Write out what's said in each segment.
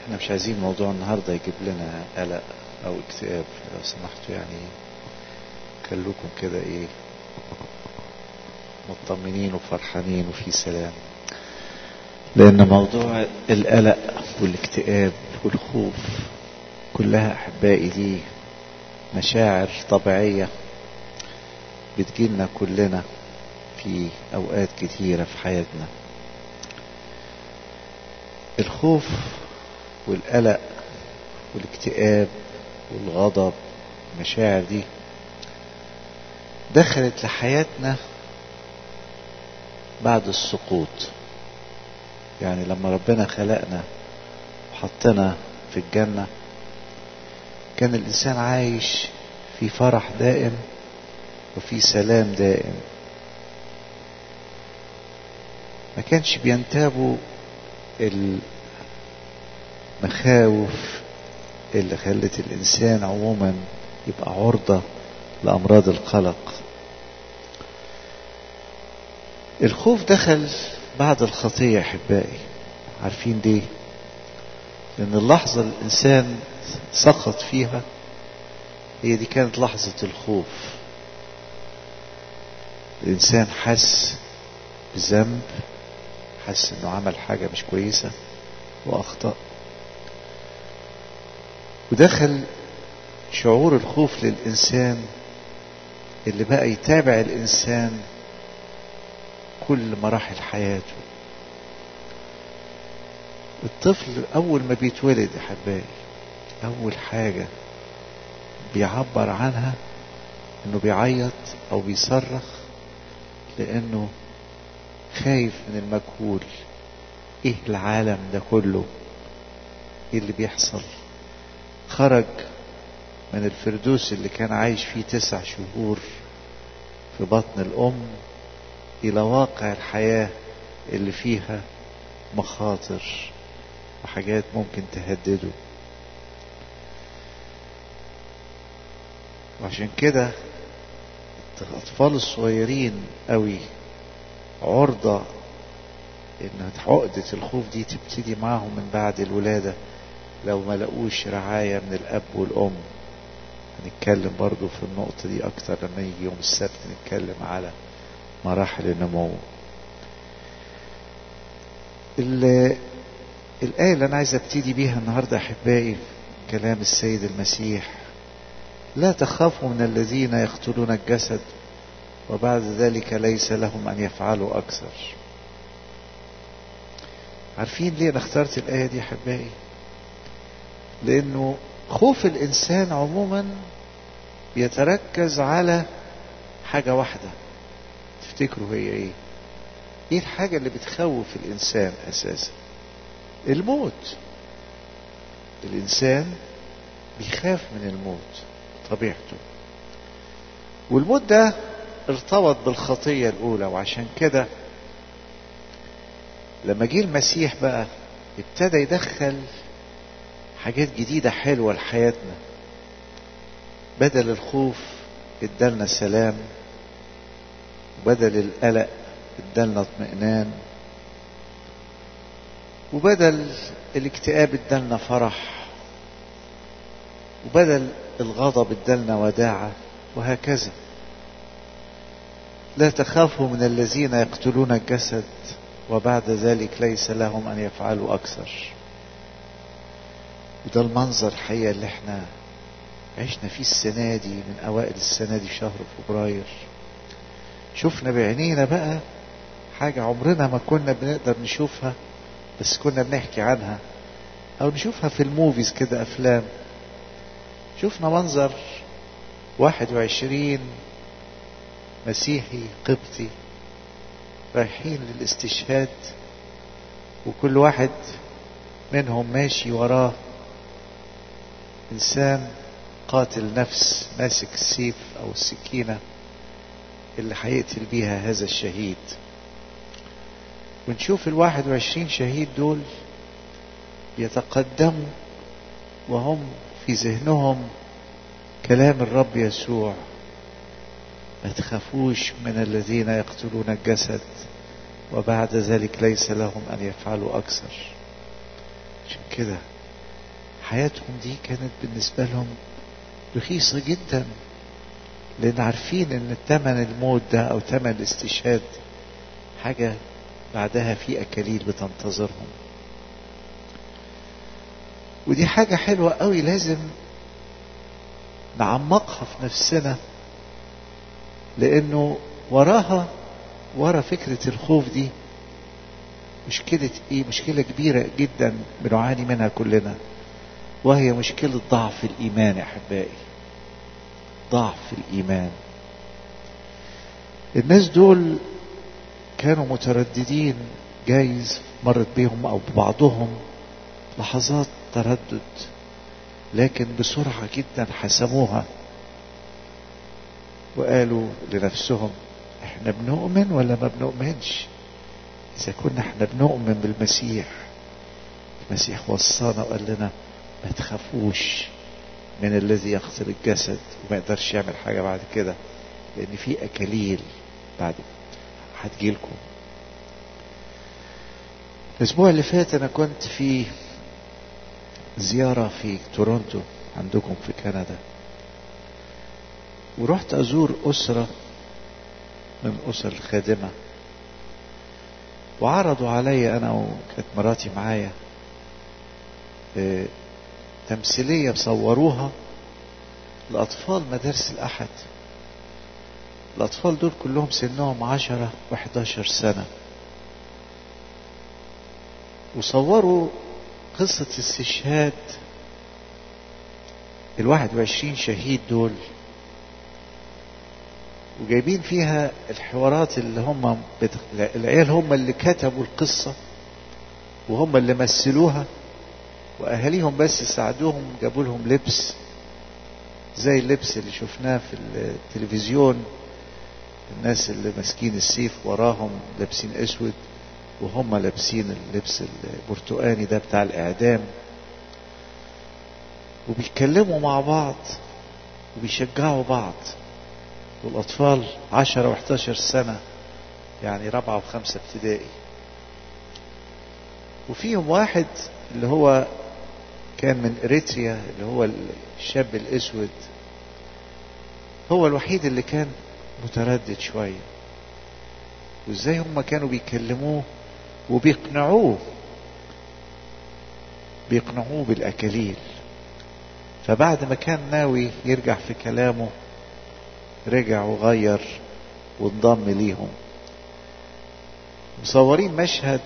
احنا مش عايزين موضوع النهارده يجيب لنا قلق او اكتئاب لو سمحتوا يعني خلوكم كده ايه مطمنين وفرحانين وفي سلام لان موضوع القلق والاكتئاب والخوف كلها احبائي دي مشاعر طبيعيه بتجيلنا كلنا في اوقات كتيره في حياتنا الخوف والقلق والاكتئاب والغضب المشاعر دي دخلت لحياتنا بعد السقوط يعني لما ربنا خلقنا وحطنا في الجنة كان الإنسان عايش في فرح دائم وفي سلام دائم ما كانش بينتابوا المخاوف اللي خلت الإنسان عموما يبقى عرضة لأمراض القلق الخوف دخل بعد الخطية أحبائي عارفين ليه؟ لأن اللحظة اللي الإنسان سقط فيها هي دي كانت لحظة الخوف الإنسان حس بذنب حس إنه عمل حاجة مش كويسة وأخطأ ودخل شعور الخوف للإنسان اللي بقى يتابع الإنسان كل مراحل حياته الطفل أول ما بيتولد يا حبايبي أول حاجة بيعبر عنها إنه بيعيط أو بيصرخ لأنه خايف من المجهول إيه العالم ده كله إيه اللي بيحصل خرج من الفردوس اللي كان عايش فيه تسع شهور في بطن الأم إلى واقع الحياة اللي فيها مخاطر وحاجات ممكن تهدده وعشان كده الأطفال الصغيرين قوي عرضة إن عقدة الخوف دي تبتدي معاهم من بعد الولادة لو ما لقوش رعاية من الأب والأم هنتكلم برضو في النقطة دي أكتر لما يجي يوم السبت نتكلم على مراحل النمو الآية اللي أنا عايز أبتدي بيها النهاردة أحبائي كلام السيد المسيح لا تخافوا من الذين يقتلون الجسد وبعد ذلك ليس لهم أن يفعلوا أكثر عارفين ليه أنا اخترت الآية دي أحبائي لأنه خوف الإنسان عموما بيتركز على حاجة واحدة تفتكروا هي ايه ايه الحاجة اللي بتخوف الانسان اساسا الموت الانسان بيخاف من الموت طبيعته والموت ده ارتبط بالخطية الاولى وعشان كده لما جه المسيح بقى ابتدى يدخل حاجات جديدة حلوة لحياتنا بدل الخوف ادالنا سلام وبدل القلق ادالنا اطمئنان وبدل الاكتئاب ادالنا فرح وبدل الغضب ادالنا وداعة وهكذا لا تخافوا من الذين يقتلون الجسد وبعد ذلك ليس لهم ان يفعلوا اكثر وده المنظر الحقيقة اللي احنا عشنا فيه السنة دي من اوائل السنة دي شهر فبراير شفنا بعينينا بقى حاجة عمرنا ما كنا بنقدر نشوفها بس كنا بنحكي عنها أو نشوفها في الموفيز كده أفلام شفنا منظر واحد وعشرين مسيحي قبطي رايحين للاستشهاد وكل واحد منهم ماشي وراه إنسان قاتل نفس ماسك السيف أو السكينة اللي هيقتل بيها هذا الشهيد ونشوف الواحد وعشرين شهيد دول يتقدموا وهم في ذهنهم كلام الرب يسوع ما تخافوش من الذين يقتلون الجسد وبعد ذلك ليس لهم أن يفعلوا أكثر عشان كده حياتهم دي كانت بالنسبة لهم رخيصة جدا لأن عارفين إن تمن الموت ده أو تمن الاستشهاد حاجة بعدها في أكاليل بتنتظرهم ودي حاجة حلوة قوي لازم نعمقها في نفسنا لأنه وراها ورا فكرة الخوف دي مشكلة ايه مشكلة كبيرة جدا بنعاني منها كلنا وهي مشكلة ضعف الإيمان يا أحبائي ضعف الإيمان الناس دول كانوا مترددين جايز مرت بيهم أو ببعضهم لحظات تردد لكن بسرعة جدا حسموها وقالوا لنفسهم احنا بنؤمن ولا ما بنؤمنش إذا كنا احنا بنؤمن بالمسيح المسيح وصانا وقال لنا ما تخافوش من الذي يقتل الجسد وما يقدرش يعمل حاجة بعد كده لأن في أكاليل بعد هتجيلكم الأسبوع اللي فات أنا كنت في زيارة في تورونتو عندكم في كندا ورحت أزور أسرة من أسر الخادمة وعرضوا علي أنا وكانت مراتي معايا اه تمثيلية صوروها لأطفال مدارس الأحد الأطفال دول كلهم سنهم عشرة وحداشر سنة وصوروا قصة استشهاد الواحد وعشرين شهيد دول وجايبين فيها الحوارات اللي هم بت... العيال هم اللي كتبوا القصة وهم اللي مثلوها وأهاليهم بس ساعدوهم جابوا لهم لبس زي اللبس اللي شفناه في التلفزيون الناس اللي ماسكين السيف وراهم لابسين اسود وهم لابسين اللبس البرتقاني ده بتاع الاعدام وبيتكلموا مع بعض وبيشجعوا بعض والاطفال عشرة وحداشر سنة يعني رابعة وخمسة ابتدائي وفيهم واحد اللي هو كان من اريتريا اللي هو الشاب الاسود هو الوحيد اللي كان متردد شوية وازاي هم كانوا بيكلموه وبيقنعوه بيقنعوه بالاكاليل فبعد ما كان ناوي يرجع في كلامه رجع وغير وانضم ليهم مصورين مشهد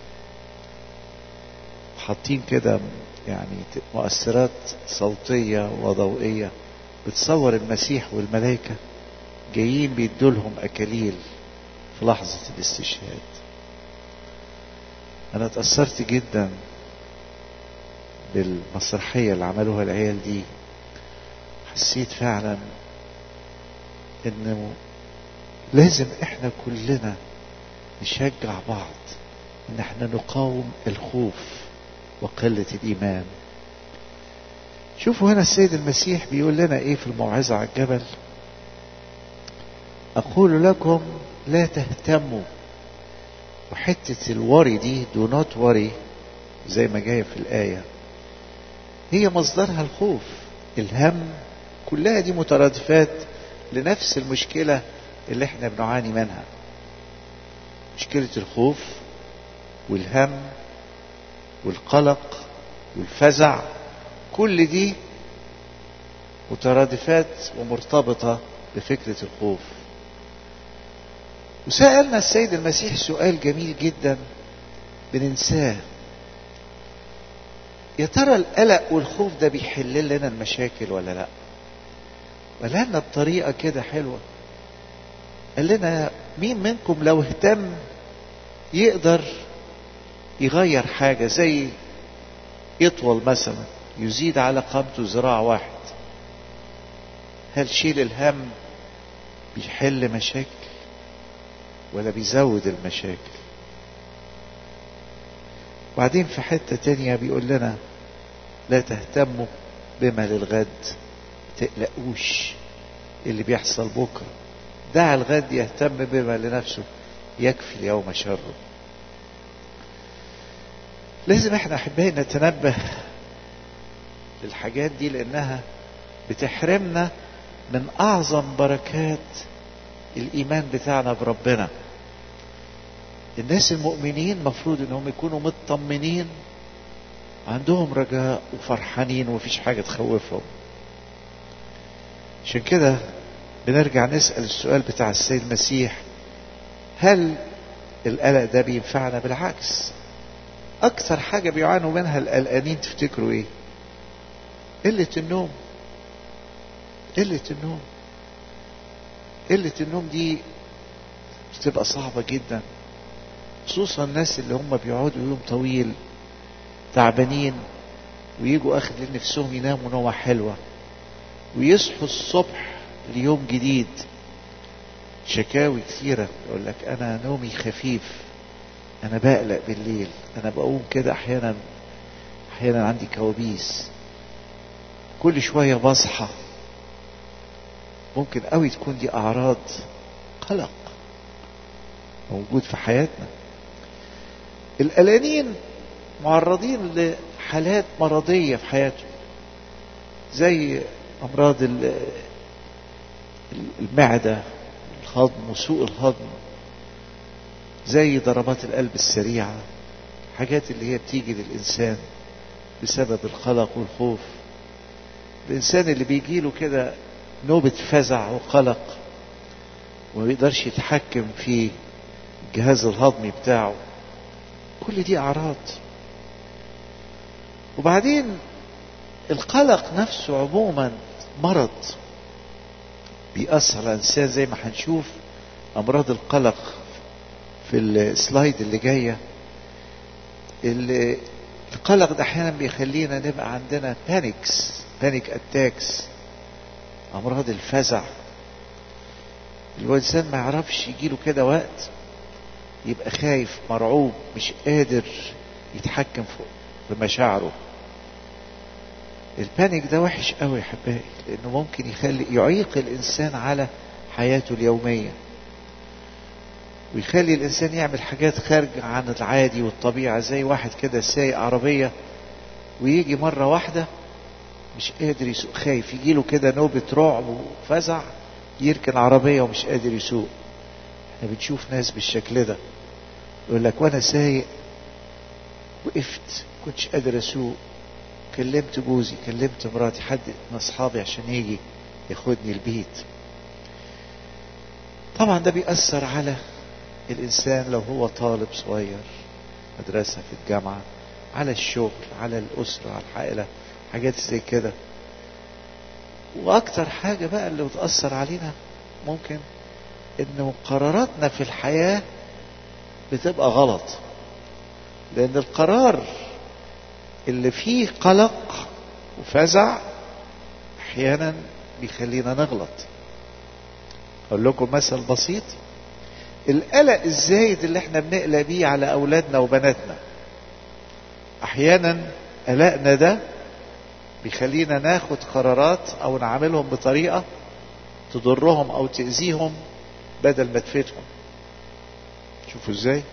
حاطين كده يعني مؤثرات صوتية وضوئية بتصور المسيح والملائكة جايين بيدولهم أكاليل في لحظة الاستشهاد أنا اتأثرت جدا بالمسرحية اللي عملوها العيال دي حسيت فعلا انه لازم احنا كلنا نشجع بعض ان احنا نقاوم الخوف وقلة الايمان شوفوا هنا السيد المسيح بيقول لنا ايه في الموعظة على الجبل اقول لكم لا تهتموا وحتة الوري دي دو نوت وري زي ما جاية في الآية هي مصدرها الخوف الهم كلها دي مترادفات لنفس المشكلة اللي احنا بنعاني منها مشكلة الخوف والهم والقلق والفزع كل دي مترادفات ومرتبطة بفكرة الخوف وسألنا السيد المسيح سؤال جميل جدا بننساه يا ترى القلق والخوف ده بيحل لنا المشاكل ولا لا قالها لنا بطريقة كده حلوة قال لنا مين منكم لو اهتم يقدر يغير حاجة زي يطول مثلا يزيد على قامته ذراع واحد هل شيل الهم بيحل مشاكل ولا بيزود المشاكل وبعدين في حتة تانية بيقول لنا لا تهتموا بما للغد تقلقوش اللي بيحصل بكرة دع الغد يهتم بما لنفسه يكفي اليوم شره لازم احنا احبائي نتنبه للحاجات دي لانها بتحرمنا من اعظم بركات الايمان بتاعنا بربنا الناس المؤمنين مفروض انهم يكونوا مطمنين عندهم رجاء وفرحانين ومفيش حاجة تخوفهم عشان كده بنرجع نسأل السؤال بتاع السيد المسيح هل القلق ده بينفعنا بالعكس اكتر حاجة بيعانوا منها القلقانين تفتكروا ايه قلة النوم قلة النوم قلة النوم دي بتبقى صعبة جدا خصوصا الناس اللي هم بيقعدوا يوم طويل تعبانين ويجوا اخر نفسهم يناموا نومة حلوة ويصحوا الصبح ليوم جديد شكاوي كثيرة يقول لك انا نومي خفيف انا بقلق بالليل انا بقوم كده احيانا احيانا عندي كوابيس كل شوية بصحى ممكن قوي تكون دي اعراض قلق موجود في حياتنا القلقانين معرضين لحالات مرضية في حياتهم زي أمراض المعدة الهضم وسوء الهضم زي ضربات القلب السريعة حاجات اللي هي بتيجي للإنسان بسبب القلق والخوف الإنسان اللي بيجيله كده نوبة فزع وقلق وما بيقدرش يتحكم في الجهاز الهضمي بتاعه كل دي أعراض وبعدين القلق نفسه عموما مرض بيأثر على الإنسان زي ما هنشوف أمراض القلق في السلايد اللي جاية القلق ده أحيانا بيخلينا نبقى عندنا بانيكس بانيك أتاكس أمراض الفزع الإنسان ما يعرفش يجيله كده وقت يبقى خايف مرعوب مش قادر يتحكم في مشاعره البانيك ده وحش قوي يا حبايبي لانه ممكن يخلي يعيق الانسان على حياته اليوميه ويخلي الانسان يعمل حاجات خارجه عن العادي والطبيعه زي واحد كده سايق عربيه ويجي مره واحده مش قادر يسوق خايف يجيله كده نوبه رعب وفزع يركن عربيه ومش قادر يسوق احنا بنشوف ناس بالشكل ده يقول لك وانا سايق وقفت كنتش قادر اسوق كلمت جوزي كلمت مراتي حد من اصحابي عشان يجي ياخدني البيت طبعا ده بيأثر على الانسان لو هو طالب صغير مدرسة في الجامعة على الشغل على الأسرة على العائلة حاجات زي كده وأكتر حاجة بقى اللي بتأثر علينا ممكن إن قراراتنا في الحياة بتبقى غلط لأن القرار اللي فيه قلق وفزع احيانا بيخلينا نغلط اقول لكم مثل بسيط القلق الزايد اللي احنا بنقلق بيه على اولادنا وبناتنا احيانا قلقنا ده بيخلينا ناخد قرارات او نعاملهم بطريقه تضرهم او تاذيهم بدل ما تفيدهم شوفوا ازاي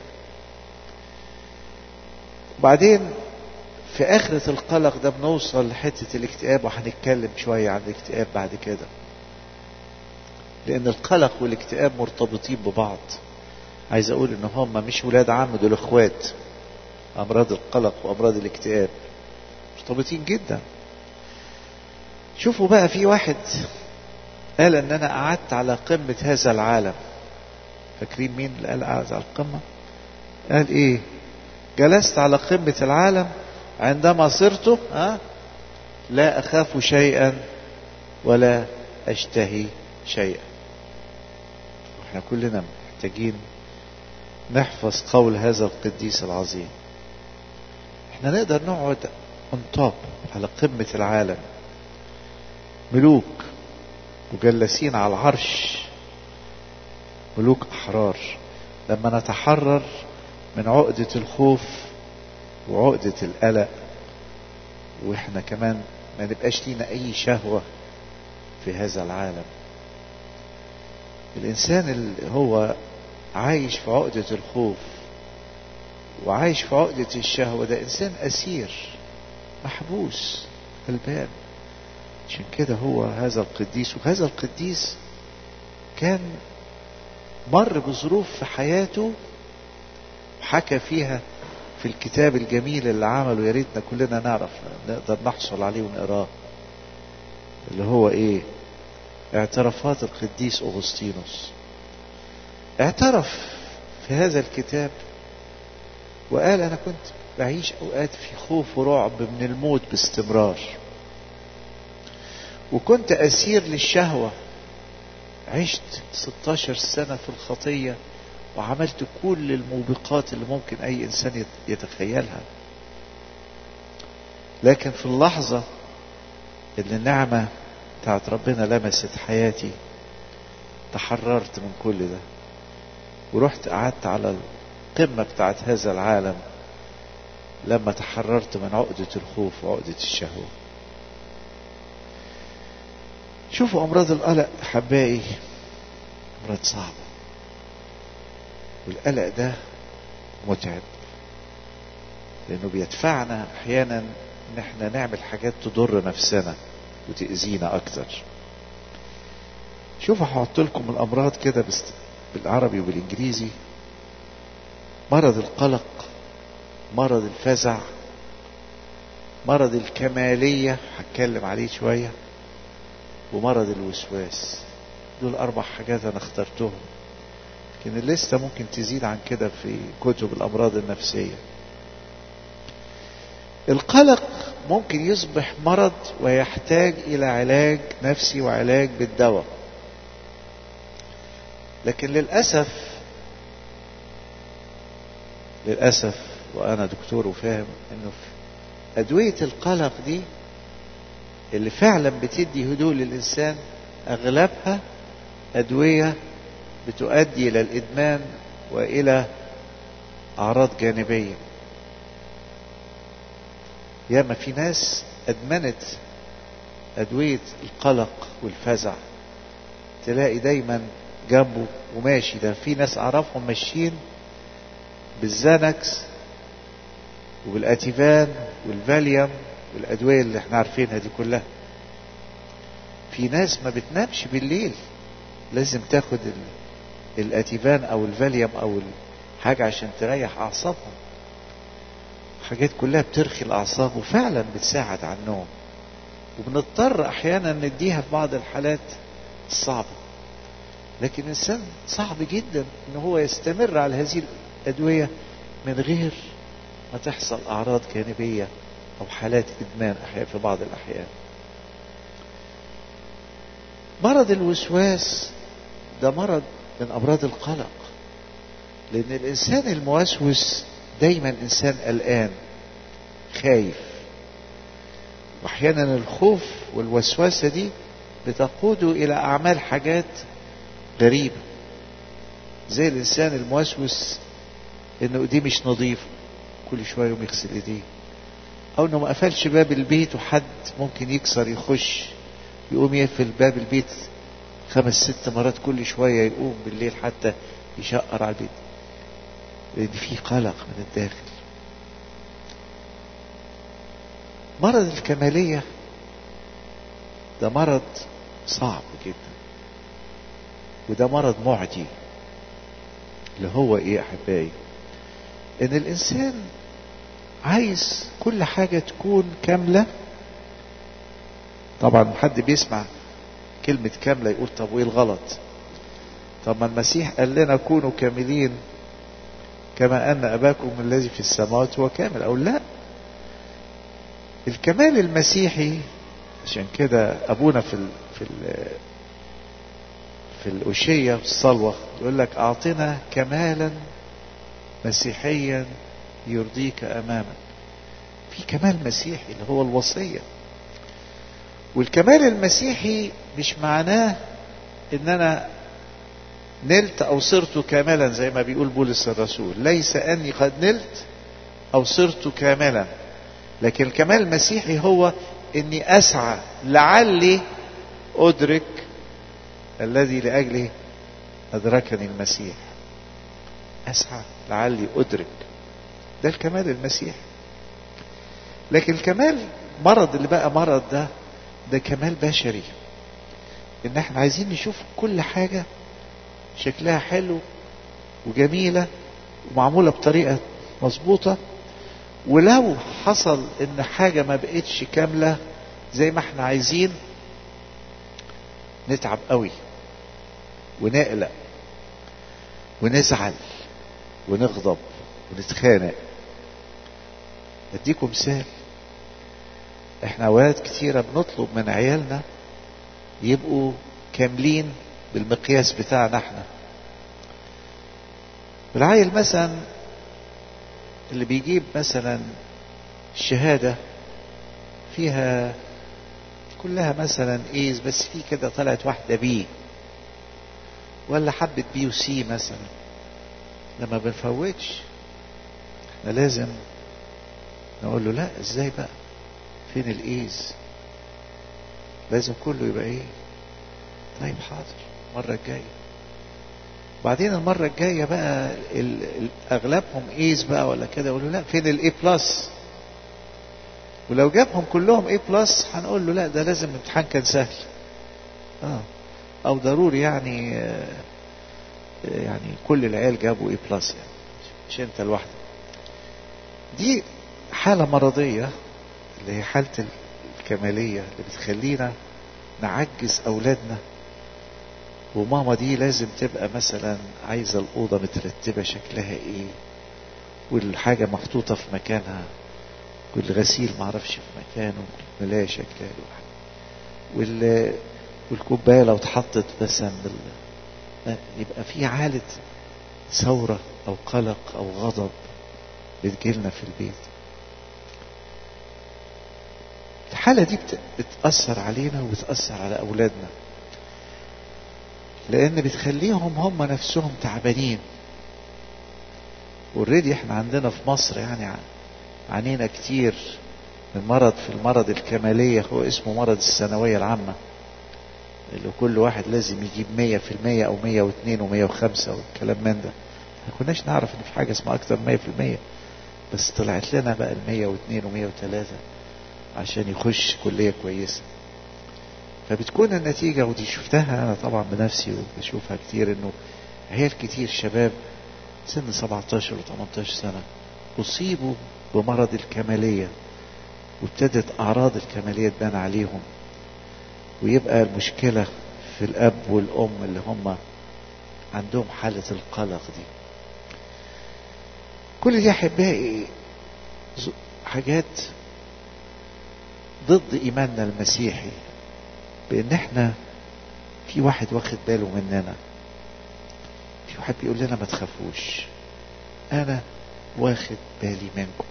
وبعدين في آخرة القلق ده بنوصل لحتة الاكتئاب وهنتكلم شوية عن الاكتئاب بعد كده لأن القلق والاكتئاب مرتبطين ببعض عايز أقول إن هم مش ولاد عم دول إخوات أمراض القلق وأمراض الاكتئاب مرتبطين جدا شوفوا بقى في واحد قال إن أنا قعدت على قمة هذا العالم فاكرين مين اللي قال قعد على القمة قال إيه جلست على قمة العالم عندما صرت ها لا أخاف شيئا ولا أشتهي شيئا احنا كلنا محتاجين نحفظ قول هذا القديس العظيم احنا نقدر نقعد انطاب على قمة العالم ملوك مجلسين على العرش ملوك أحرار لما نتحرر من عقدة الخوف وعقدة القلق واحنا كمان ما نبقاش لينا اي شهوة في هذا العالم الانسان اللي هو عايش في عقدة الخوف وعايش في عقدة الشهوة ده انسان اسير محبوس غلبان عشان كده هو هذا القديس وهذا القديس كان مر بظروف في حياته وحكى فيها في الكتاب الجميل اللي عمله يا ريتنا كلنا نعرف نقدر نحصل عليه ونقراه اللي هو ايه اعترافات القديس اغسطينوس اعترف في هذا الكتاب وقال انا كنت بعيش اوقات في خوف ورعب من الموت باستمرار وكنت اسير للشهوة عشت 16 سنة في الخطية وعملت كل الموبقات اللي ممكن اي انسان يتخيلها لكن في اللحظة اللي النعمة بتاعت ربنا لمست حياتي تحررت من كل ده ورحت قعدت على القمة بتاعت هذا العالم لما تحررت من عقدة الخوف وعقدة الشهوة شوفوا أمراض القلق أحبائي أمراض صعبة والقلق ده متعب لأنه بيدفعنا أحيانا إن احنا نعمل حاجات تضر نفسنا وتأذينا أكتر شوفوا هحط لكم الأمراض كده بالعربي وبالإنجليزي مرض القلق مرض الفزع مرض الكمالية هتكلم عليه شوية ومرض الوسواس دول أربع حاجات أنا اخترتهم لكن الليستة ممكن تزيد عن كده في كتب الأمراض النفسية القلق ممكن يصبح مرض ويحتاج إلى علاج نفسي وعلاج بالدواء لكن للأسف للأسف وأنا دكتور وفاهم إنه في أدوية القلق دي اللي فعلا بتدي هدوء للإنسان أغلبها أدوية بتؤدي إلى الإدمان وإلى أعراض جانبية ياما في ناس أدمنت أدوية القلق والفزع تلاقي دايما جنبه وماشي ده في ناس أعرفهم ماشيين بالزانكس وبالاتيفان والفاليوم والادويه اللي احنا عارفينها دي كلها في ناس ما بتنامش بالليل لازم تاخد الاتيفان او الفاليوم او حاجه عشان تريح اعصابهم حاجات كلها بترخي الاعصاب وفعلا بتساعد على النوم وبنضطر احيانا نديها في بعض الحالات الصعبه لكن الانسان صعب جدا ان هو يستمر على هذه الادويه من غير ما تحصل اعراض جانبيه او حالات ادمان احيانا في بعض الاحيان مرض الوسواس ده مرض من امراض القلق لان الانسان الموسوس دايما انسان قلقان خايف واحيانا الخوف والوسوسه دي بتقوده الى اعمال حاجات غريبه زي الانسان الموسوس انه ايديه مش نظيفه كل شويه يقوم يغسل ايديه او انه ما قفلش باب البيت وحد ممكن يكسر يخش يقوم يقفل باب البيت خمس ست مرات كل شويه يقوم بالليل حتى يشقر على البيت لان في قلق من الداخل مرض الكماليه ده مرض صعب جدا وده مرض معدي اللي هو ايه يا احبائي ان الانسان عايز كل حاجة تكون كاملة طبعا حد بيسمع كلمة كاملة يقول طب وايه الغلط طب ما المسيح قال لنا كونوا كاملين كما ان اباكم الذي في السماوات هو كامل او لا الكمال المسيحي عشان كده ابونا في ال في ال في الأشية في الصلوة يقول لك أعطنا كمالا مسيحيا يرضيك أمامك في كمال مسيحي اللي هو الوصية والكمال المسيحي مش معناه ان انا نلت او صرت كاملا زي ما بيقول بولس الرسول ليس اني قد نلت او صرت كاملا لكن الكمال المسيحي هو اني اسعى لعلي ادرك الذي لاجله ادركني المسيح اسعى لعلي ادرك ده الكمال المسيحي لكن الكمال مرض اللي بقى مرض ده ده كمال بشري ان احنا عايزين نشوف كل حاجة شكلها حلو وجميلة ومعمولة بطريقة مظبوطة ولو حصل ان حاجة ما بقتش كاملة زي ما احنا عايزين نتعب قوي ونقلق ونزعل ونغضب ونتخانق اديكم مثال احنا اوقات كتيرة بنطلب من عيالنا يبقوا كاملين بالمقياس بتاعنا احنا العيل مثلا اللي بيجيب مثلا الشهادة فيها كلها مثلا ايز بس في كده طلعت واحدة بي ولا حبة بي وسي مثلا لما بنفوتش احنا لازم نقول له لا ازاي بقى فين الايز لازم كله يبقى ايه طيب حاضر المرة الجاية بعدين المرة الجاية بقى ال- ال- اغلبهم ايز بقى ولا كده يقولوا لا فين الاي بلس ولو جابهم كلهم اي بلس هنقول له لا ده لازم الامتحان كان سهل اه او ضروري يعني آه، يعني كل العيال جابوا اي بلس يعني مش انت لوحدك دي حالة مرضية اللي هي حالة الكمالية اللي بتخلينا نعجز أولادنا وماما دي لازم تبقى مثلا عايزة الأوضة مترتبة شكلها إيه والحاجة محطوطة في مكانها والغسيل معرفش في مكانه الملاية شكلها لوحدها وال والكوباية لو اتحطت مثلا بال... يبقى في حالة ثورة أو قلق أو غضب بتجيلنا في البيت الحالة دي بت- بتأثر علينا وبتأثر على أولادنا لأن بتخليهم هم نفسهم تعبانين اوريدي احنا عندنا في مصر يعني ع- عانينا كتير من مرض في المرض الكمالية هو اسمه مرض الثانوية العامة اللي كل واحد لازم يجيب مية في المية أو مية واثنين ومية وخمسة والكلام من ده ما كناش نعرف إن في حاجة اسمها أكتر من مية في المية بس طلعت لنا بقى المية واثنين ومية وثلاثة عشان يخش كلية كويسة فبتكون النتيجة ودي شفتها أنا طبعا بنفسي وبشوفها كتير إنه عيال كتير شباب سن 17 و 18 سنة أصيبوا بمرض الكمالية وابتدت أعراض الكمالية تبان عليهم ويبقى المشكلة في الأب والأم اللي هم عندهم حالة القلق دي كل دي أحبائي ز- حاجات ضد إيماننا المسيحي بأن احنا في واحد واخد باله مننا في واحد بيقول لنا ما تخافوش أنا واخد بالي منكم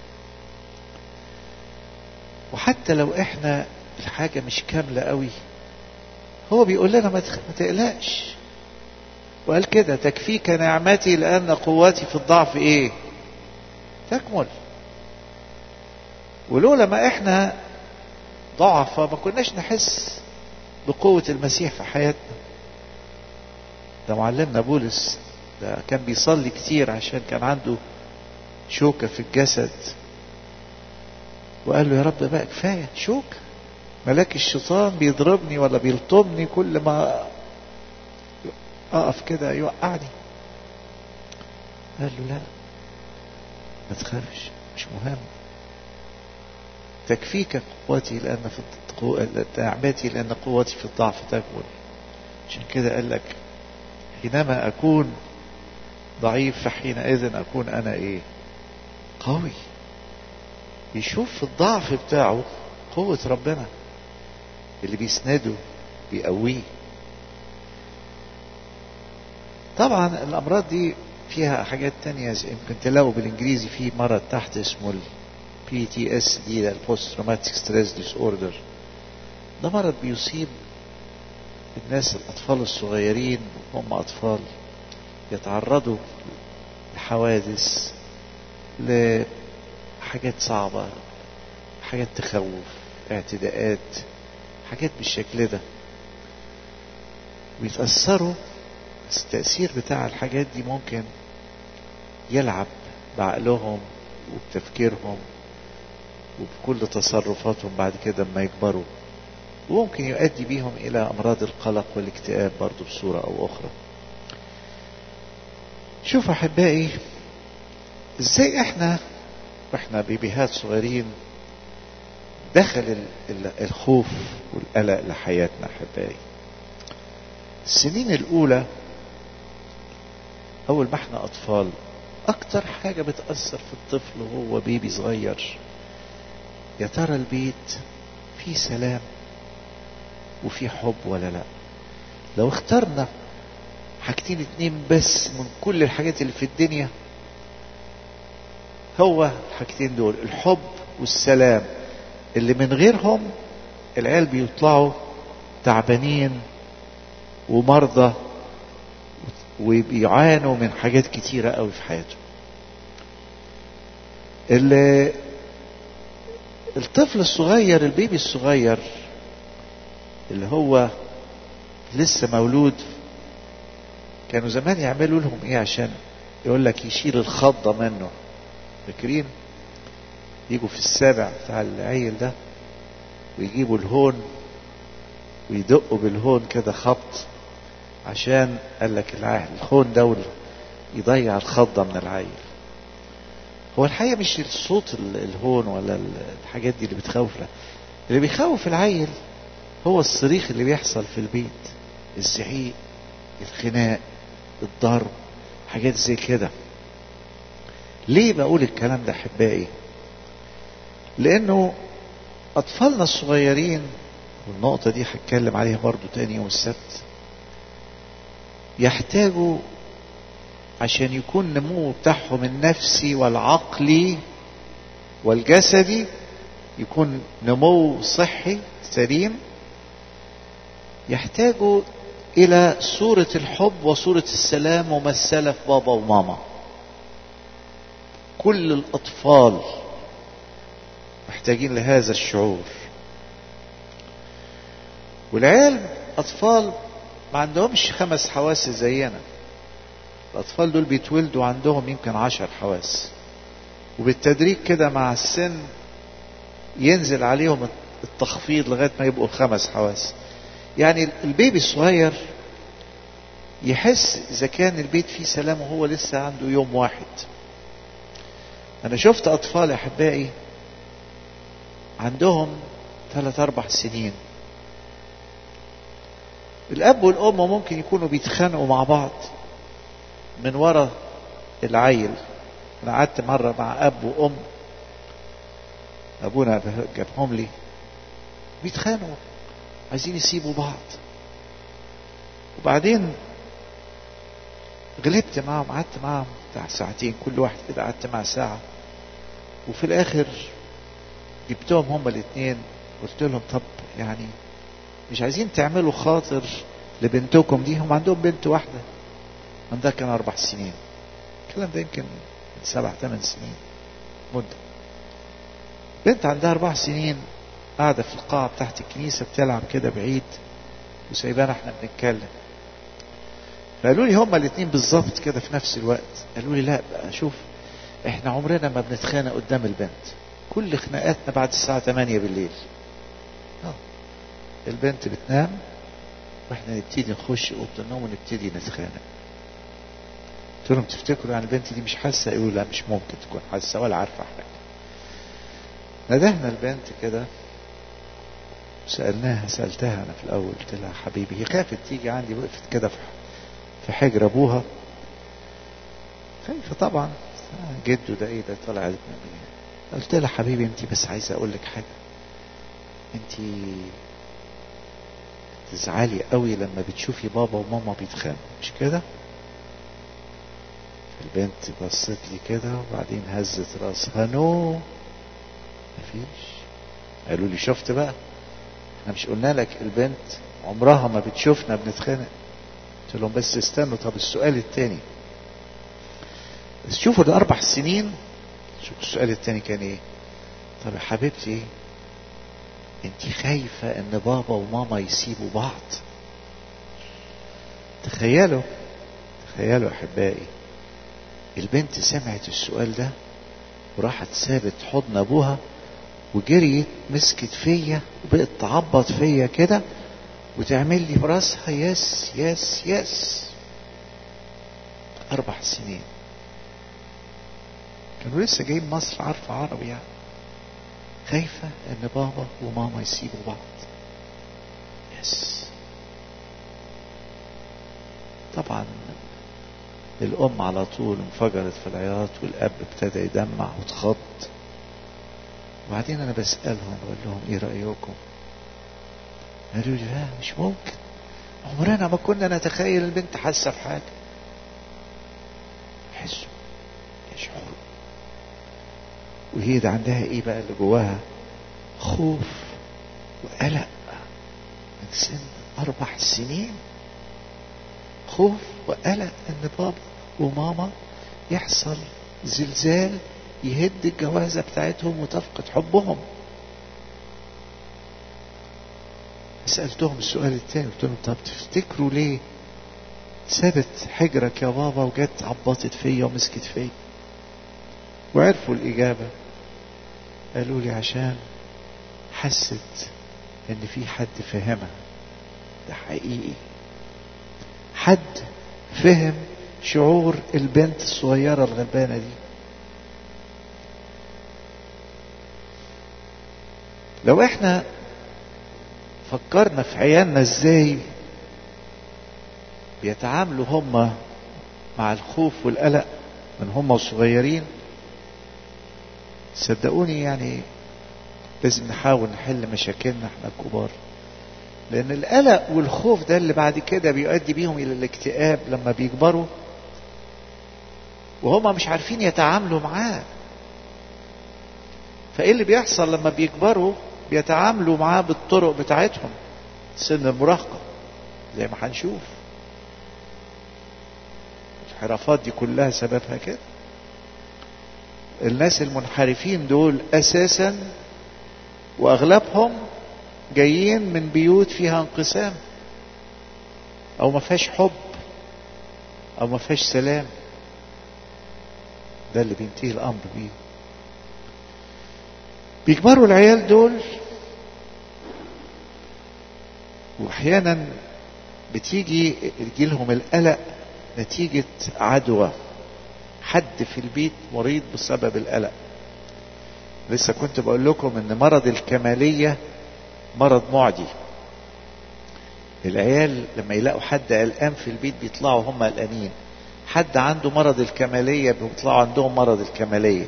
وحتى لو احنا الحاجة مش كاملة قوي هو بيقول لنا ما تخ- ما تقلقش وقال كده تكفيك نعمتي لأن قوتي في الضعف ايه تكمل ولولا ما احنا ضعفة ما كناش نحس بقوة المسيح في حياتنا ده معلمنا بولس ده كان بيصلي كتير عشان كان عنده شوكة في الجسد وقال له يا رب بقى كفاية شوكة ملاك الشيطان بيضربني ولا بيلطمني كل ما اقف كده يوقعني قال له لا ما تخافش مش مهم تكفيك قوتي لأن في القو- نعمتي لأن قوتي في الضعف تكمل عشان كده قال لك حينما أكون ضعيف فحينئذ أكون أنا إيه قوي يشوف في الضعف بتاعه قوة ربنا اللي بيسنده بيقويه طبعا الأمراض دي فيها حاجات تانية زي يمكن تلاقوا بالإنجليزي في مرض تحت اسمه ال PTSD ده البوست تروماتيك ستريس ديس اوردر ده مرض بيصيب الناس الأطفال الصغيرين وهم أطفال يتعرضوا لحوادث لحاجات صعبة حاجات تخوف اعتداءات حاجات بالشكل ده ويتأثروا بس التأثير بتاع الحاجات دي ممكن يلعب بعقلهم وبتفكيرهم وبكل تصرفاتهم بعد كده لما يكبروا وممكن يؤدي بيهم إلى أمراض القلق والاكتئاب برضو بصورة أو أخرى شوف أحبائي إزاي إحنا وإحنا بيبيهات صغيرين دخل الخوف والقلق لحياتنا أحبائي السنين الأولى أول ما إحنا أطفال أكتر حاجة بتأثر في الطفل وهو بيبي صغير يا ترى البيت فيه سلام وفيه حب ولا لا لو اخترنا حاجتين اتنين بس من كل الحاجات اللي في الدنيا هو الحاجتين دول الحب والسلام اللي من غيرهم العيال بيطلعوا تعبانين ومرضى وبيعانوا من حاجات كتيرة قوي في حياتهم اللي الطفل الصغير البيبي الصغير اللي هو لسه مولود كانوا زمان يعملوا لهم ايه عشان يقول لك يشيل الخضة منه فاكرين يجوا في السابع بتاع العيل ده ويجيبوا الهون ويدقوا بالهون كده خبط عشان قال لك الهون ده يضيع الخضة من العيل هو الحقيقة مش الصوت الهون ولا الحاجات دي اللي بتخوف لا اللي بيخوف العيل هو الصريخ اللي بيحصل في البيت الزعيق الخناق الضرب حاجات زي كده ليه بقول الكلام ده احبائي لانه اطفالنا الصغيرين والنقطة دي هتكلم عليها برضو تاني يوم السبت يحتاجوا عشان يكون النمو بتاعهم النفسي والعقلي والجسدي يكون نمو صحي سليم يحتاجوا إلى صورة الحب وصورة السلام ممثلة في بابا وماما كل الأطفال محتاجين لهذا الشعور والعيال أطفال ما عندهمش خمس حواس زينا الأطفال دول بيتولدوا عندهم يمكن عشر حواس وبالتدريج كده مع السن ينزل عليهم التخفيض لغاية ما يبقوا خمس حواس يعني البيبي الصغير يحس إذا كان البيت فيه سلام وهو لسه عنده يوم واحد أنا شفت أطفال أحبائي عندهم ثلاث أربع سنين الأب والأم ممكن يكونوا بيتخانقوا مع بعض من ورا العيل أنا قعدت مرة مع أب وأم أبونا جابهم لي بيتخانقوا عايزين يسيبوا بعض وبعدين غلبت معاهم قعدت معاهم بتاع ساعتين كل واحد كده قعدت معاه ساعة وفي الآخر جبتهم هما الاثنين قلت لهم طب يعني مش عايزين تعملوا خاطر لبنتكم دي هم عندهم بنت واحدة عندها كان أربع سنين الكلام ده يمكن من سبع ثمان سنين مدة بنت عندها أربع سنين قاعدة في القاعة بتاعت الكنيسة بتلعب كده بعيد وسايبانا احنا بنتكلم فقالوا لي هما الاثنين بالظبط كده في نفس الوقت قالوا لي لا بقى شوف احنا عمرنا ما بنتخانق قدام البنت كل خناقاتنا بعد الساعة 8 بالليل اه البنت بتنام واحنا نبتدي نخش اوضه النوم ونبتدي نتخانق قلت لهم تفتكروا يعني البنت دي مش حاسه يقولوا لا مش ممكن تكون حاسه ولا عارفه حاجه ندهنا البنت كده سألناها سألتها أنا في الأول قلت لها حبيبي هي خافت تيجي عندي وقفت كده في حجر أبوها خايفة طبعا جده ده إيه ده طلع قلت لها حبيبي أنت بس عايزة أقول لك حاجة أنت تزعلي قوي لما بتشوفي بابا وماما بيتخانقوا مش كده البنت بصت لي كده وبعدين هزت راسها نو مفيش قالوا لي شفت بقى احنا مش قلنا لك البنت عمرها ما بتشوفنا بنتخانق قلت لهم بس استنوا طب السؤال التاني بس شوفوا الاربع سنين شوفوا السؤال التاني كان ايه طب يا حبيبتي انت خايفة ان بابا وماما يسيبوا بعض تخيلوا تخيلوا احبائي البنت سمعت السؤال ده وراحت سابت حضن ابوها وجريت مسكت فيا وبقت تعبط فيا كده وتعمل لي براسها يس يس يس أربع سنين كانوا لسه جايين مصر عارفة عربي يعني خايفة إن بابا وماما يسيبوا بعض يس طبعا الأم على طول انفجرت في العياط والأب ابتدى يدمع واتخض وبعدين أنا بسألهم بقول لهم إيه رأيكم؟ قالوا لي لا مش ممكن عمرنا ما كنا نتخيل البنت حاسة بحاجة يحسوا يشعروا وهي ده عندها ايه بقى اللي جواها خوف وقلق من سن اربع سنين خوف وقلق ان بابا وماما يحصل زلزال يهد الجوازة بتاعتهم وتفقد حبهم سألتهم السؤال التاني قلت لهم طب تفتكروا ليه سابت حجرك يا بابا وجت عبطت فيا ومسكت فيا وعرفوا الإجابة قالوا لي عشان حست إن في حد فهمها ده حقيقي حد فهم شعور البنت الصغيرة الغلبانة دي لو احنا فكرنا في عيالنا ازاي بيتعاملوا هم مع الخوف والقلق من هم صغيرين صدقوني يعني لازم نحاول نحل مشاكلنا احنا الكبار لان القلق والخوف ده اللي بعد كده بيؤدي بيهم الى الاكتئاب لما بيكبروا وهم مش عارفين يتعاملوا معاه فايه اللي بيحصل لما بيكبروا بيتعاملوا معاه بالطرق بتاعتهم سن المراهقة زي ما هنشوف الانحرافات دي كلها سببها كده الناس المنحرفين دول اساسا واغلبهم جايين من بيوت فيها انقسام او ما فيهاش حب او ما فيهاش سلام ده اللي بينتهي الامر بيه بيكبروا العيال دول واحيانا بتيجي يجيلهم القلق نتيجة عدوى حد في البيت مريض بسبب القلق لسه كنت بقول لكم ان مرض الكمالية مرض معدي العيال لما يلاقوا حد قلقان في البيت بيطلعوا هم قلقانين حد عنده مرض الكمالية بيطلعوا عندهم مرض الكمالية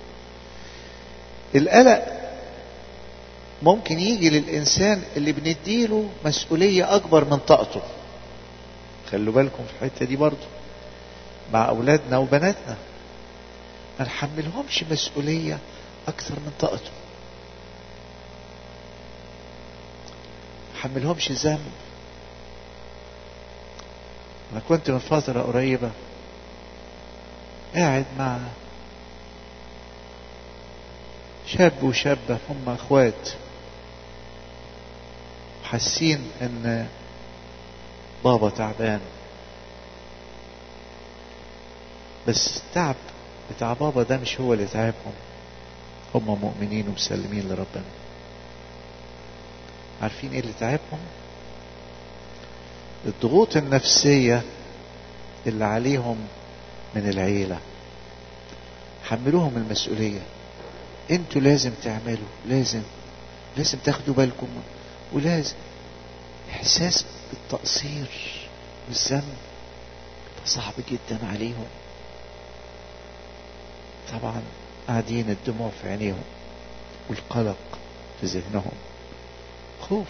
القلق ممكن يجي للإنسان اللي بنديله مسؤولية أكبر من طاقته خلوا بالكم في الحتة دي برضو مع أولادنا وبناتنا ما نحملهمش مسؤولية أكثر من طاقته ما نحملهمش ذنب أنا كنت من فترة قريبة قاعد مع شاب وشابة هم اخوات حاسين ان بابا تعبان بس التعب بتاع بابا ده مش هو اللي تعبهم هم مؤمنين ومسلمين لربنا عارفين ايه اللي تعبهم الضغوط النفسية اللي عليهم من العيلة حملوهم المسؤولية انتوا لازم تعملوا لازم لازم تاخدوا بالكم ولازم احساس بالتقصير والذنب صعب جدا عليهم طبعا قاعدين الدموع في عينيهم والقلق في ذهنهم خوف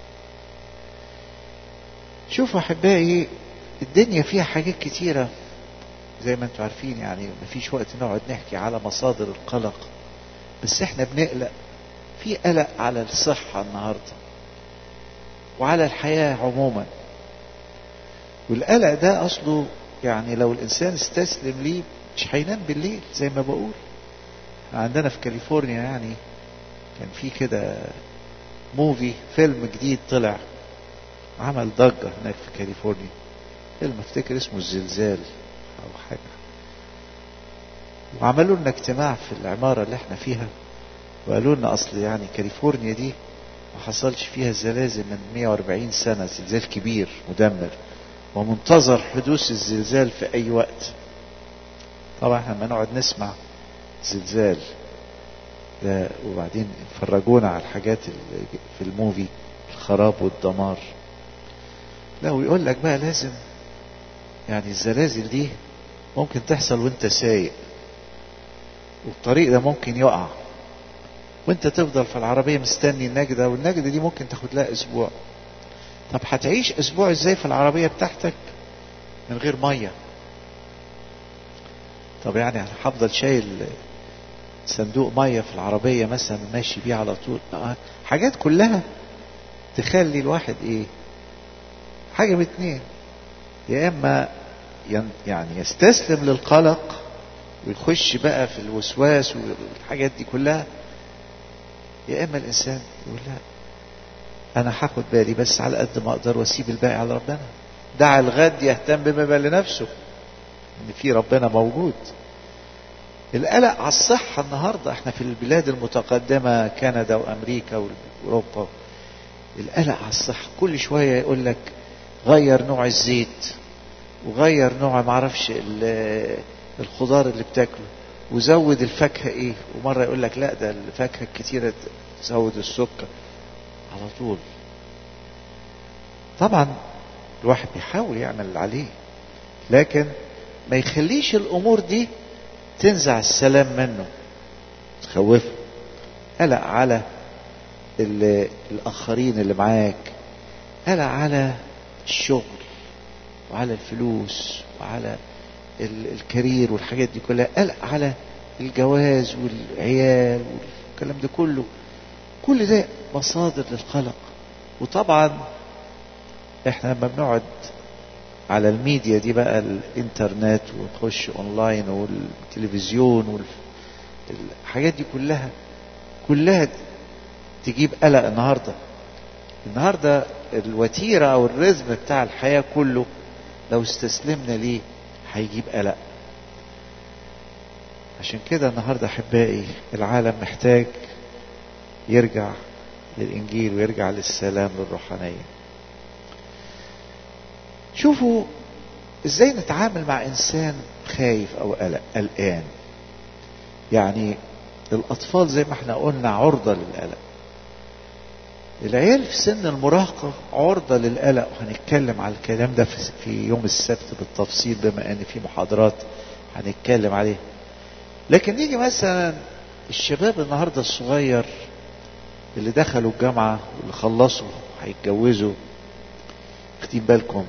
شوفوا احبائي الدنيا فيها حاجات كتيرة زي ما انتم عارفين يعني مفيش وقت نقعد نحكي على مصادر القلق بس احنا بنقلق في قلق على الصحة النهاردة وعلى الحياة عموما والقلق ده اصله يعني لو الانسان استسلم ليه مش هينام بالليل زي ما بقول عندنا في كاليفورنيا يعني كان في كده موفي فيلم جديد طلع عمل ضجة هناك في كاليفورنيا فيلم افتكر اسمه الزلزال او حاجة وعملوا لنا اجتماع في العمارة اللي احنا فيها وقالوا لنا اصل يعني كاليفورنيا دي ما حصلش فيها زلازل من 140 سنة زلزال كبير مدمر ومنتظر حدوث الزلزال في اي وقت طبعا احنا لما نقعد نسمع زلزال ده وبعدين فرجونا على الحاجات اللي في الموفي الخراب والدمار لا ويقول لك بقى لازم يعني الزلازل دي ممكن تحصل وانت سايق والطريق ده ممكن يقع وانت تفضل في العربية مستني النجدة والنجدة دي ممكن تاخد لها اسبوع طب هتعيش اسبوع ازاي في العربية بتاعتك من غير مية طب يعني هفضل شايل صندوق مية في العربية مثلا ماشي بيه على طول حاجات كلها تخلي الواحد ايه حاجة من اتنين يا اما يعني يستسلم للقلق ويخش بقى في الوسواس والحاجات دي كلها يا اما الانسان يقول لا انا هاخد بالي بس على قد ما اقدر واسيب الباقي على ربنا دع الغد يهتم بما بال لنفسه ان في ربنا موجود القلق على الصحة النهاردة احنا في البلاد المتقدمة كندا وامريكا واوروبا القلق على الصحة كل شوية يقول لك غير نوع الزيت وغير نوع معرفش الخضار اللي بتاكله وزود الفاكهة ايه ومرة يقول لك لا ده الفاكهة الكتيرة تزود السكر على طول طبعا الواحد بيحاول يعمل اللي عليه لكن ما يخليش الامور دي تنزع السلام منه تخوفه قلق على الاخرين اللي معاك قلق على الشغل وعلى الفلوس وعلى الكارير والحاجات دي كلها قلق على الجواز والعيال والكلام ده كله كل ده مصادر للقلق وطبعا احنا لما بنقعد على الميديا دي بقى الانترنت ونخش اونلاين والتلفزيون والحاجات دي كلها كلها تجيب قلق النهارده النهارده الوتيره او الرزم بتاع الحياه كله لو استسلمنا ليه هيجيب قلق عشان كده النهارده احبائي العالم محتاج يرجع للانجيل ويرجع للسلام للروحانيه شوفوا ازاي نتعامل مع انسان خايف او قلق قلقان يعني الاطفال زي ما احنا قلنا عرضه للقلق العيال في سن المراهقة عرضة للقلق وهنتكلم على الكلام ده في يوم السبت بالتفصيل بما ان في محاضرات هنتكلم عليه لكن نيجي مثلا الشباب النهاردة الصغير اللي دخلوا الجامعة واللي خلصوا هيتجوزوا واخدين بالكم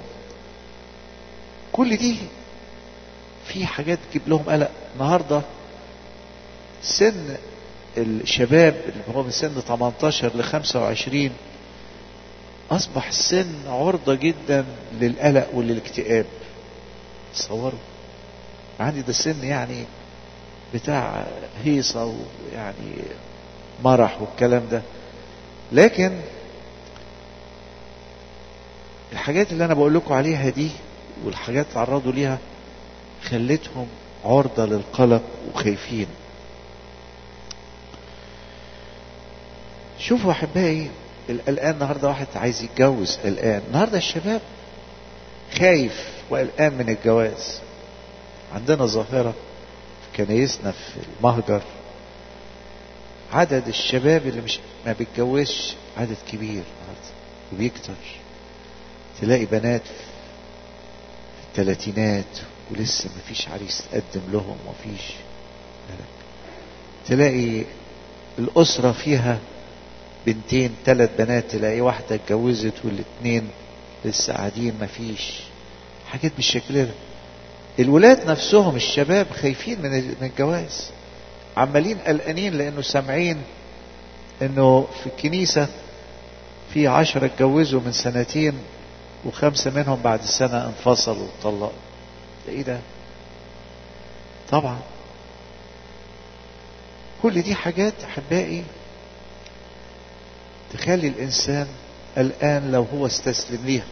كل دي في حاجات تجيب لهم قلق النهارده سن الشباب اللي هو من سن 18 ل 25 اصبح السن عرضة جدا للقلق وللاكتئاب تصوروا عندي ده سن يعني بتاع هيصة ويعني مرح والكلام ده لكن الحاجات اللي انا بقول لكم عليها دي والحاجات اللي تعرضوا ليها خلتهم عرضة للقلق وخايفين شوفوا احبائي القلقان النهارده واحد عايز يتجوز قلقان النهارده الشباب خايف وقلقان من الجواز عندنا ظاهرة في كنايسنا في المهجر عدد الشباب اللي مش ما بيتجوزش عدد كبير النهارده وبيكتر تلاقي بنات في الثلاثينات ولسه ما فيش عريس تقدم لهم ما فيش تلاقي الأسرة فيها بنتين ثلاث بنات تلاقي واحدة اتجوزت والاثنين لسه قاعدين ما فيش حاجات بالشكل ده الولاد نفسهم الشباب خايفين من الجواز عمالين قلقانين لانه سامعين انه في الكنيسة في عشرة اتجوزوا من سنتين وخمسة منهم بعد سنة انفصلوا وطلقوا ده ايه ده طبعا كل دي حاجات احبائي تخلي الانسان قلقان لو هو استسلم ليها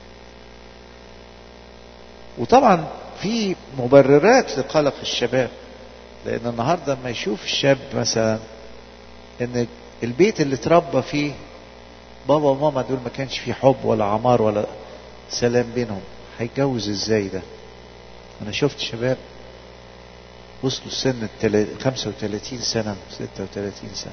وطبعا في مبررات لقلق الشباب لان النهارده لما يشوف الشاب مثلا ان البيت اللي اتربى فيه بابا وماما دول ما كانش فيه حب ولا عمار ولا سلام بينهم هيتجوز ازاي ده انا شفت شباب وصلوا سن 35 سنة 36 سنة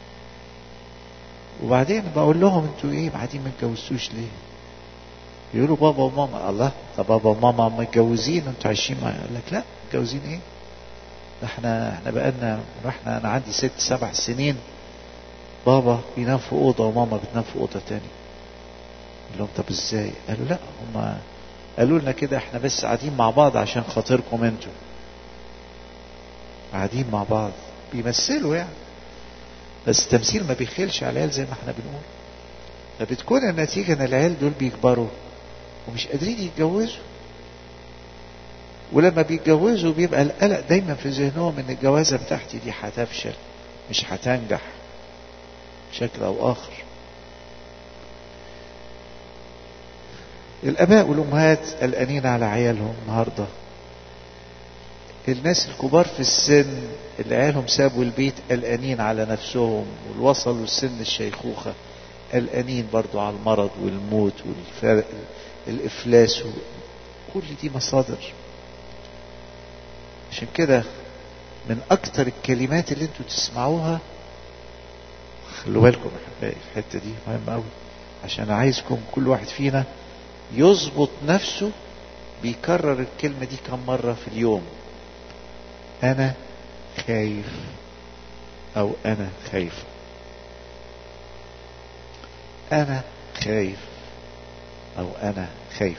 وبعدين بقول لهم انتوا ايه بعدين ما اتجوزتوش ليه يقولوا بابا وماما الله طب بابا وماما متجوزين انتوا عايشين معايا يقول لك لا متجوزين ايه ده احنا احنا بقالنا احنا انا عندي ست سبع سنين بابا بينام في اوضه وماما بتنام في اوضه تاني قال لهم طب ازاي قالوا لا هم قالوا لنا كده احنا بس قاعدين مع بعض عشان خاطركم انتوا قاعدين مع بعض بيمثلوا يعني بس التمثيل ما بيخلش على العيال زي ما احنا بنقول فبتكون النتيجة ان العيال دول بيكبروا ومش قادرين يتجوزوا ولما بيتجوزوا بيبقى القلق دايما في ذهنهم ان الجوازة بتاعتي دي هتفشل مش هتنجح بشكل او اخر الاباء والامهات قلقانين على عيالهم النهارده الناس الكبار في السن اللي عيالهم سابوا البيت قلقانين على نفسهم ووصلوا لسن الشيخوخة قلقانين برضو على المرض والموت والإفلاس كل دي مصادر عشان كده من أكتر الكلمات اللي انتوا تسمعوها خلوا بالكم احبائي الحتة دي مهمة أوي عشان عايزكم كل واحد فينا يظبط نفسه بيكرر الكلمة دي كم مرة في اليوم أنا خايف أو أنا خايفة أنا خايف أو أنا خايف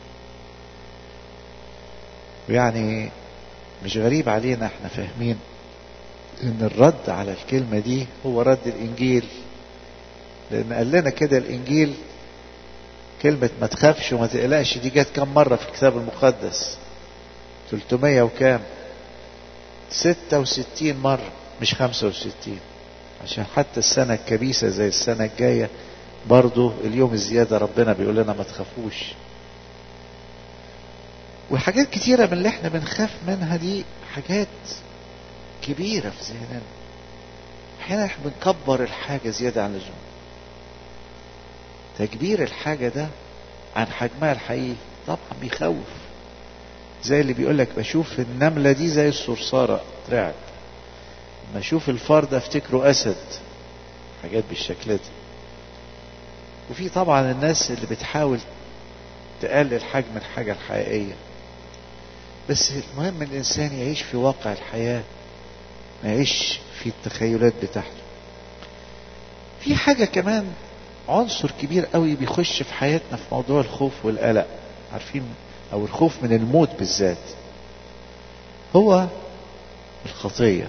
ويعني مش غريب علينا احنا فاهمين ان الرد على الكلمة دي هو رد الانجيل لان قال لنا كده الانجيل كلمة ما تخافش وما تقلقش دي جت كم مرة في الكتاب المقدس 300 وكام 66 مرة مش 65 عشان حتى السنة الكبيسة زي السنة الجاية برضو اليوم الزيادة ربنا بيقول لنا ما تخافوش وحاجات كتيرة من اللي احنا بنخاف منها دي حاجات كبيرة في ذهننا احيانا احنا بنكبر الحاجة زيادة عن اللزوم تكبير الحاجة ده عن حجمها الحقيقي طبعا بيخوف زي اللي بيقول لك بشوف النملة دي زي الصرصارة ترعب لما اشوف الفار ده افتكره اسد حاجات بالشكل ده وفي طبعا الناس اللي بتحاول تقلل حجم الحاجة الحقيقية بس المهم الإنسان يعيش في واقع الحياة ما يعيش في التخيلات بتاعته في حاجة كمان عنصر كبير قوي بيخش في حياتنا في موضوع الخوف والقلق عارفين أو الخوف من الموت بالذات هو الخطية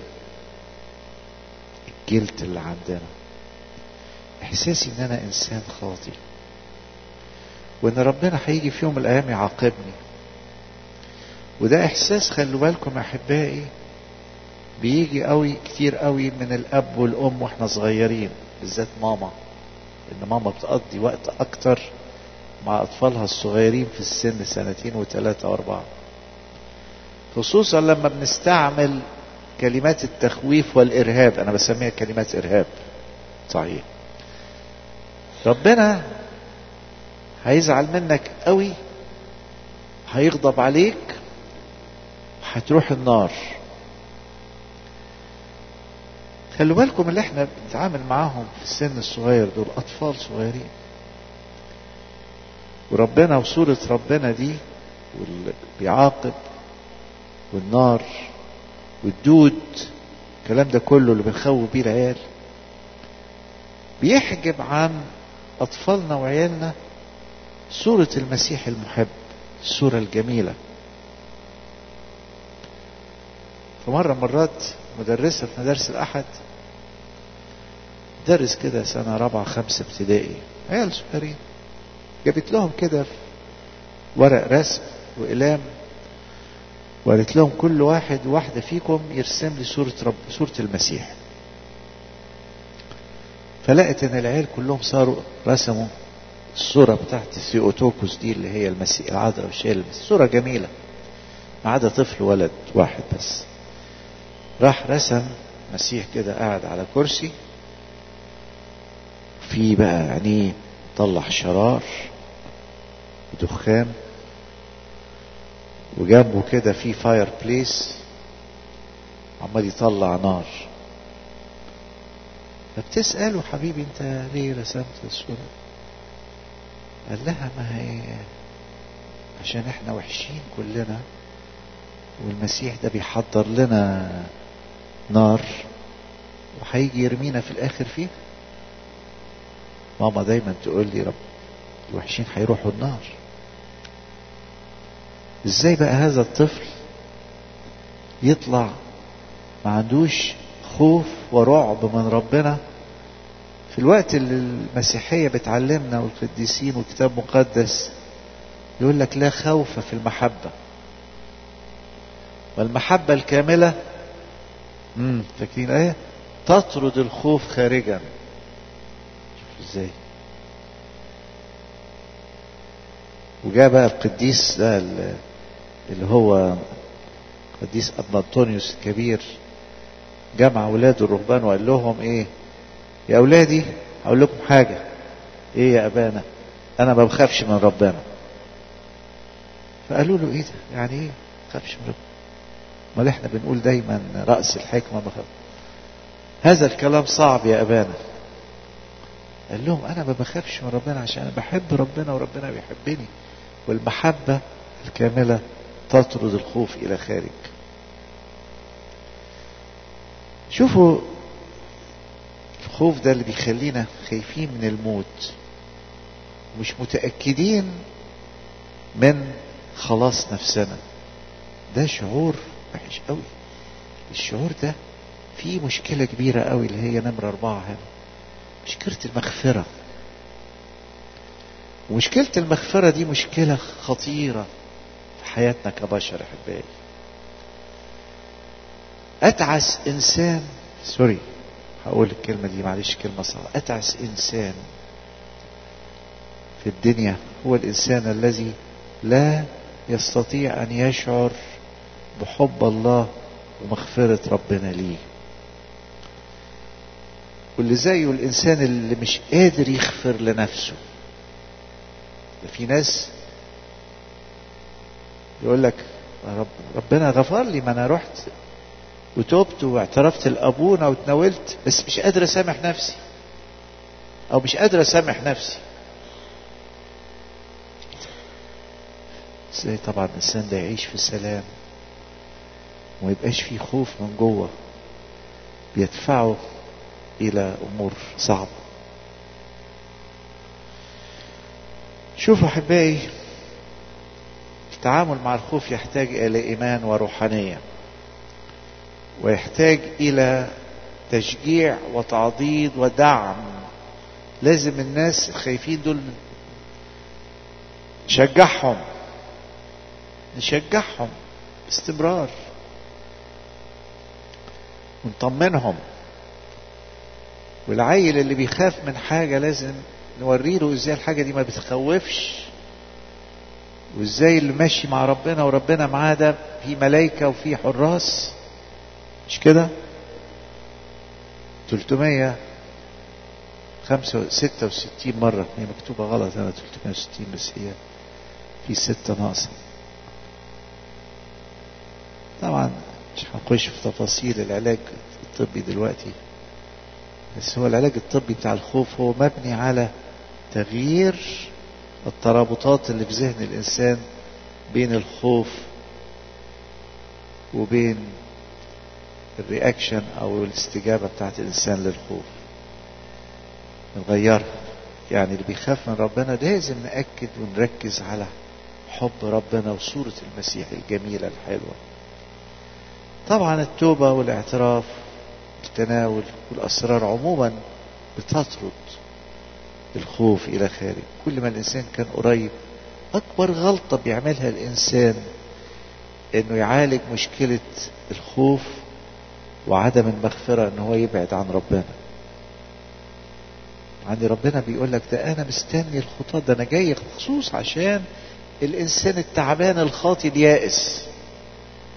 الجلد اللي عندنا احساسي ان انا انسان خاطي وان ربنا هيجي في يوم من الايام يعاقبني وده احساس خلوا بالكم يا احبائي بيجي قوي كتير قوي من الاب والام واحنا صغيرين بالذات ماما ان ماما بتقضي وقت اكتر مع اطفالها الصغيرين في السن سنتين وثلاثة واربعة خصوصا لما بنستعمل كلمات التخويف والارهاب انا بسميها كلمات ارهاب صحيح ربنا هيزعل منك قوي هيغضب عليك هتروح النار خلوا بالكم اللي احنا بنتعامل معاهم في السن الصغير دول اطفال صغيرين وربنا وصورة ربنا دي واللي بيعاقب والنار والدود الكلام ده كله اللي بنخوف بيه العيال بيحجب عن أطفالنا وعيالنا صورة المسيح المحب الصورة الجميلة فمرة مرات مدرسة في مدارس الأحد درس كده سنة رابعة خمسة ابتدائي عيال صغيرين جابت لهم كده ورق رسم وإقلام وقالت لهم كل واحد واحدة فيكم يرسم لي صورة رب صورة المسيح فلقت ان العيال كلهم صاروا رسموا الصورة بتاعت الثيوتوكوس دي اللي هي المسيح العذراء والشيء صورة جميلة ما عدا طفل ولد واحد بس راح رسم مسيح كده قاعد على كرسي وفي بقى عينيه طلع شرار ودخان وجنبه كده في فاير بليس عمال يطلع نار فبتسأله حبيبي انت ليه رسمت الصورة قال لها ما هي عشان احنا وحشين كلنا والمسيح ده بيحضر لنا نار وهيجي يرمينا في الاخر فيه ماما دايما تقول لي رب الوحشين هيروحوا النار ازاي بقى هذا الطفل يطلع ما عندوش خوف ورعب من ربنا في الوقت اللي المسيحية بتعلمنا والقديسين والكتاب المقدس يقول لك لا خوف في المحبة والمحبة الكاملة امم فاكرين ايه تطرد الخوف خارجا شوف ازاي وجاء بقى القديس ده اللي هو قديس ابن انطونيوس الكبير جمع اولاده الرهبان وقال لهم ايه يا اولادي هقول لكم حاجه ايه يا ابانا انا ما بخافش من ربنا فقالوا له ايه ده يعني ايه ما بخافش من ربنا امال احنا بنقول دايما راس الحكمه بخاف هذا الكلام صعب يا ابانا قال لهم انا ما بخافش من ربنا عشان انا بحب ربنا وربنا بيحبني والمحبه الكامله تطرد الخوف الى خارج شوفوا الخوف ده اللي بيخلينا خايفين من الموت مش متأكدين من خلاص نفسنا ده شعور وحش قوي الشعور ده فيه مشكلة كبيرة قوي اللي هي نمرة أربعة هنا مشكلة المغفرة ومشكلة المغفرة دي مشكلة خطيرة في حياتنا كبشر أحبائي أتعس إنسان سوري هقول الكلمة دي معلش كلمة صعبة أتعس إنسان في الدنيا هو الإنسان الذي لا يستطيع أن يشعر بحب الله ومغفرة ربنا ليه واللي زيه الإنسان اللي مش قادر يغفر لنفسه ده في ناس يقول لك رب ربنا غفر لي ما أنا رحت وتوبت واعترفت لأبونا وتناولت بس مش قادر أسامح نفسي أو مش قادر أسامح نفسي ازاي طبعا الإنسان ده يعيش في سلام وما يبقاش فيه خوف من جوه بيدفعه إلى أمور صعبة شوفوا أحبائي التعامل مع الخوف يحتاج إلى إيمان وروحانية ويحتاج إلى تشجيع وتعضيد ودعم لازم الناس الخايفين دول نشجعهم نشجعهم باستمرار ونطمنهم والعيل اللي بيخاف من حاجة لازم نوريله ازاي الحاجة دي ما بتخوفش وازاي اللي ماشي مع ربنا وربنا معاه ده في ملايكة وفي حراس مش كده 366 مرة هي مكتوبة غلط هنا 360 بس هي في ستة ناقصة طبعا مش هنخش في تفاصيل العلاج الطبي دلوقتي بس هو العلاج الطبي بتاع الخوف هو مبني على تغيير الترابطات اللي في ذهن الإنسان بين الخوف وبين الرياكشن أو الاستجابة بتاعت الإنسان للخوف نغيرها يعني اللي بيخاف من ربنا لازم نأكد ونركز على حب ربنا وصورة المسيح الجميلة الحلوة طبعا التوبة والاعتراف التناول والأسرار عموما بتطرد الخوف إلى خارج كل ما الإنسان كان قريب أكبر غلطة بيعملها الإنسان إنه يعالج مشكلة الخوف وعدم المغفرة إن هو يبعد عن ربنا يعني ربنا بيقول لك ده أنا مستني الخطاة ده أنا جاي مخصوص عشان الإنسان التعبان الخاطي اليائس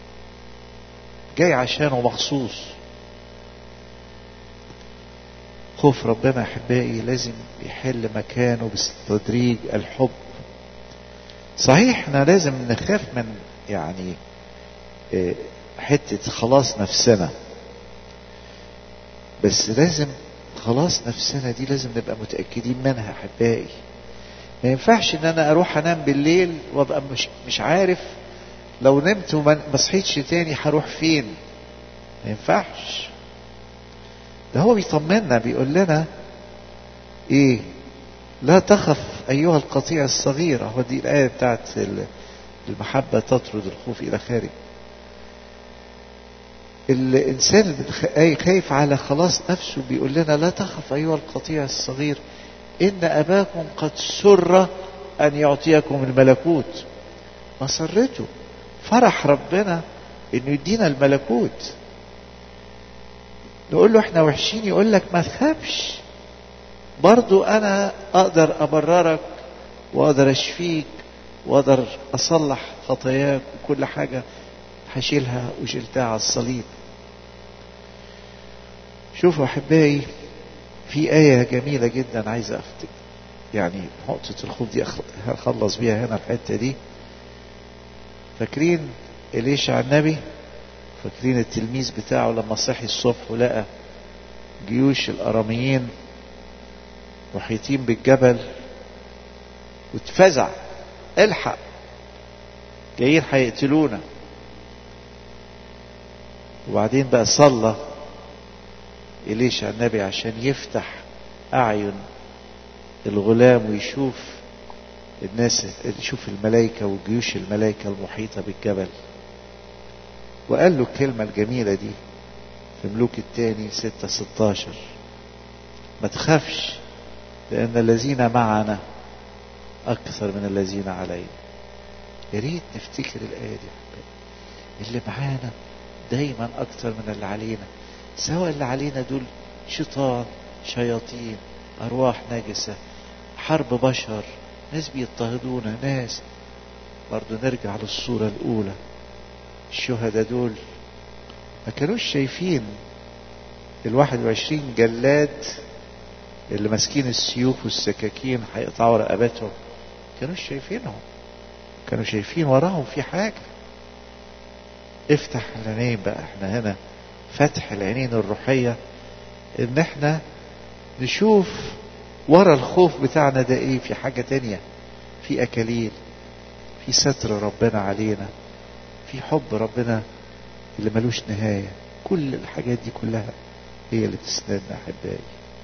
جاي عشانه مخصوص خوف ربنا احبائي لازم يحل مكانه بالتدريج الحب صحيح احنا لازم نخاف من يعني اه حتة خلاص نفسنا بس لازم خلاص نفسنا دي لازم نبقى متأكدين منها احبائي ما ينفعش ان انا اروح انام بالليل وابقى مش مش عارف لو نمت وما صحيتش تاني هروح فين ما ينفعش ده هو بيطمنا بيقول لنا ايه لا تخف ايها القطيع الصغير هو دي الايه بتاعت المحبه تطرد الخوف الى خارج الانسان اللي خايف على خلاص نفسه بيقول لنا لا تخف ايها القطيع الصغير ان اباكم قد سر ان يعطيكم الملكوت مسرته فرح ربنا انه يدينا الملكوت نقول له احنا وحشين يقول لك ما تخافش برضو انا اقدر ابررك واقدر اشفيك واقدر اصلح خطاياك وكل حاجة هشيلها وشلتها على الصليب شوفوا احبائي في آية جميلة جدا عايز افتك يعني نقطة الخوف دي هخلص بيها هنا الحتة دي فاكرين إليشع النبي فاكرين التلميذ بتاعه لما صحي الصبح ولقى جيوش الأراميين محيطين بالجبل واتفزع الحق جايين هيقتلونا وبعدين بقى صلى إليشع النبي عشان يفتح أعين الغلام ويشوف الناس يشوف الملائكة وجيوش الملائكة المحيطة بالجبل وقال له الكلمة الجميلة دي في ملوك الثاني ستة ستاشر ما تخافش لأن الذين معنا أكثر من الذين علينا يا ريت نفتكر الآية دي اللي معانا دايما أكثر من اللي علينا سواء اللي علينا دول شيطان شياطين أرواح نجسة حرب بشر ناس بيضطهدونا ناس برضو نرجع للصورة الأولى الشهداء دول ما كانوش شايفين الواحد وعشرين جلاد اللي ماسكين السيوف والسكاكين هيقطعوا رقبتهم كانوش شايفينهم كانوا شايفين وراهم في حاجة افتح العينين بقى احنا هنا فتح العينين الروحية ان احنا نشوف ورا الخوف بتاعنا ده ايه في حاجة تانية في اكاليل في ستر ربنا علينا في حب ربنا اللي ملوش نهاية كل الحاجات دي كلها هي اللي تسندنا احبائي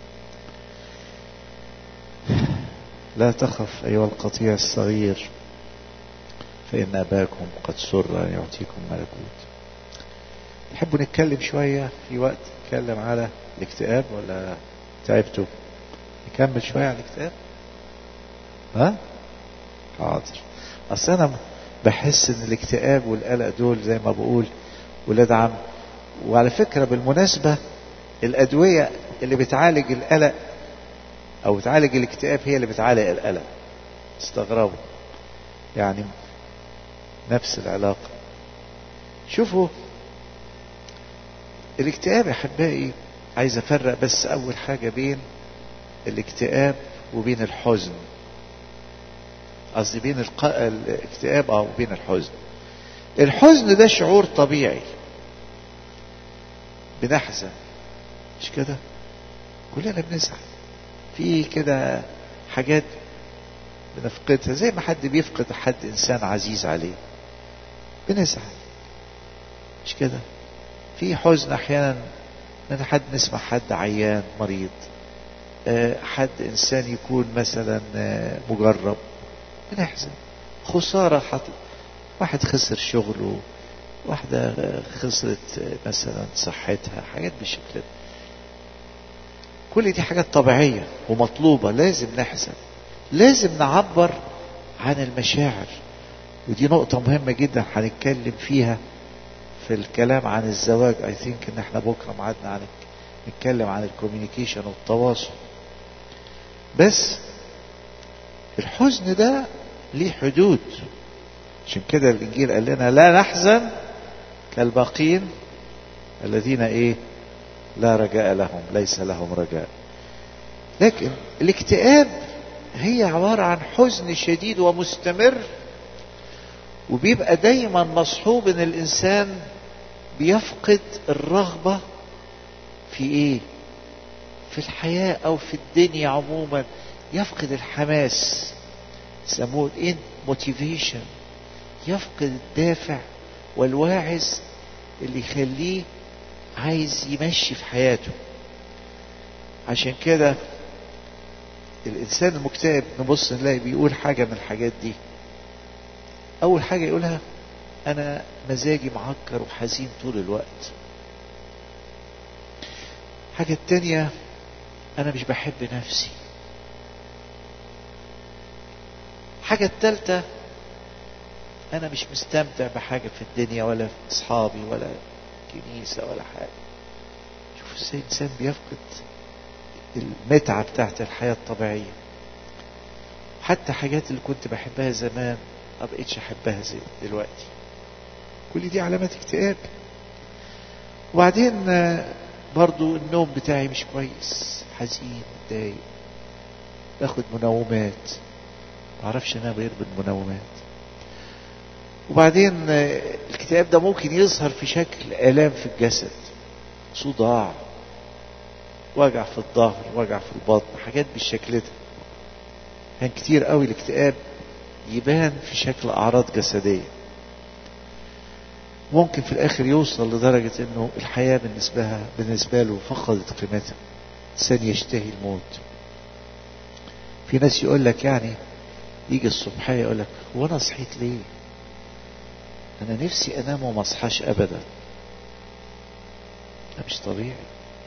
لا تخف ايها القطيع الصغير فان اباكم قد سر ان يعطيكم ملكوت تحبوا نتكلم شوية في وقت نتكلم على الاكتئاب ولا تعبتوا نكمل شوية على الاكتئاب ها حاضر اصل انا بحس ان الاكتئاب والقلق دول زي ما بقول ولاد عم وعلى فكرة بالمناسبة الادوية اللي بتعالج القلق او بتعالج الاكتئاب هي اللي بتعالج القلق استغربوا يعني نفس العلاقة شوفوا الاكتئاب يا احبائي عايز افرق بس اول حاجة بين الاكتئاب وبين الحزن قصدي بين الق... الاكتئاب او بين الحزن الحزن ده شعور طبيعي بنحزن مش كده كلنا بنزعل في كده حاجات بنفقدها زي ما حد بيفقد حد انسان عزيز عليه بنزعل مش كده في حزن احيانا من حد نسمع حد عيان مريض أه حد انسان يكون مثلا أه مجرب بنحزن خسارة حط واحد خسر شغله واحدة خسرت مثلا صحتها حاجات بالشكل ده كل دي حاجات طبيعية ومطلوبة لازم نحزن لازم نعبر عن المشاعر ودي نقطة مهمة جدا هنتكلم فيها في الكلام عن الزواج اي ثينك ان احنا بكره ميعادنا عن نتكلم عن الكوميونيكيشن والتواصل بس الحزن ده ليه حدود عشان كده الانجيل قال لنا لا نحزن كالباقين الذين ايه لا رجاء لهم ليس لهم رجاء لكن الاكتئاب هي عبارة عن حزن شديد ومستمر وبيبقى دايما مصحوب ان الانسان بيفقد الرغبة في ايه في الحياة او في الدنيا عموما يفقد الحماس يسموه ان موتيفيشن يفقد الدافع والواعظ اللي يخليه عايز يمشي في حياته عشان كده الانسان المكتئب نبص نلاقي بيقول حاجه من الحاجات دي اول حاجه يقولها انا مزاجي معكر وحزين طول الوقت الحاجه التانيه انا مش بحب نفسي الحاجه التالته انا مش مستمتع بحاجه في الدنيا ولا في اصحابي ولا كنيسه ولا حاجه شوف ازاي الانسان بيفقد المتعه بتاعت الحياه الطبيعيه حتى حاجات اللي كنت بحبها زمان ما بقتش احبها زي دلوقتي كل دي علامات اكتئاب وبعدين برضو النوم بتاعي مش كويس حزين متضايق باخد منومات معرفش انام غير بالمنومات وبعدين الكتاب ده ممكن يظهر في شكل آلام في الجسد صداع وجع في الظهر وجع في البطن حاجات بالشكل ده كان كتير قوي الاكتئاب يبان في شكل أعراض جسدية ممكن في الآخر يوصل لدرجة إنه الحياة بالنسبة بالنسبة له فقدت قيمتها إنسان يشتهي الموت في ناس يقول لك يعني يجي الصبحية يقول لك هو أنا صحيت ليه؟ أنا نفسي أنام وما أصحاش أبدا ده مش طبيعي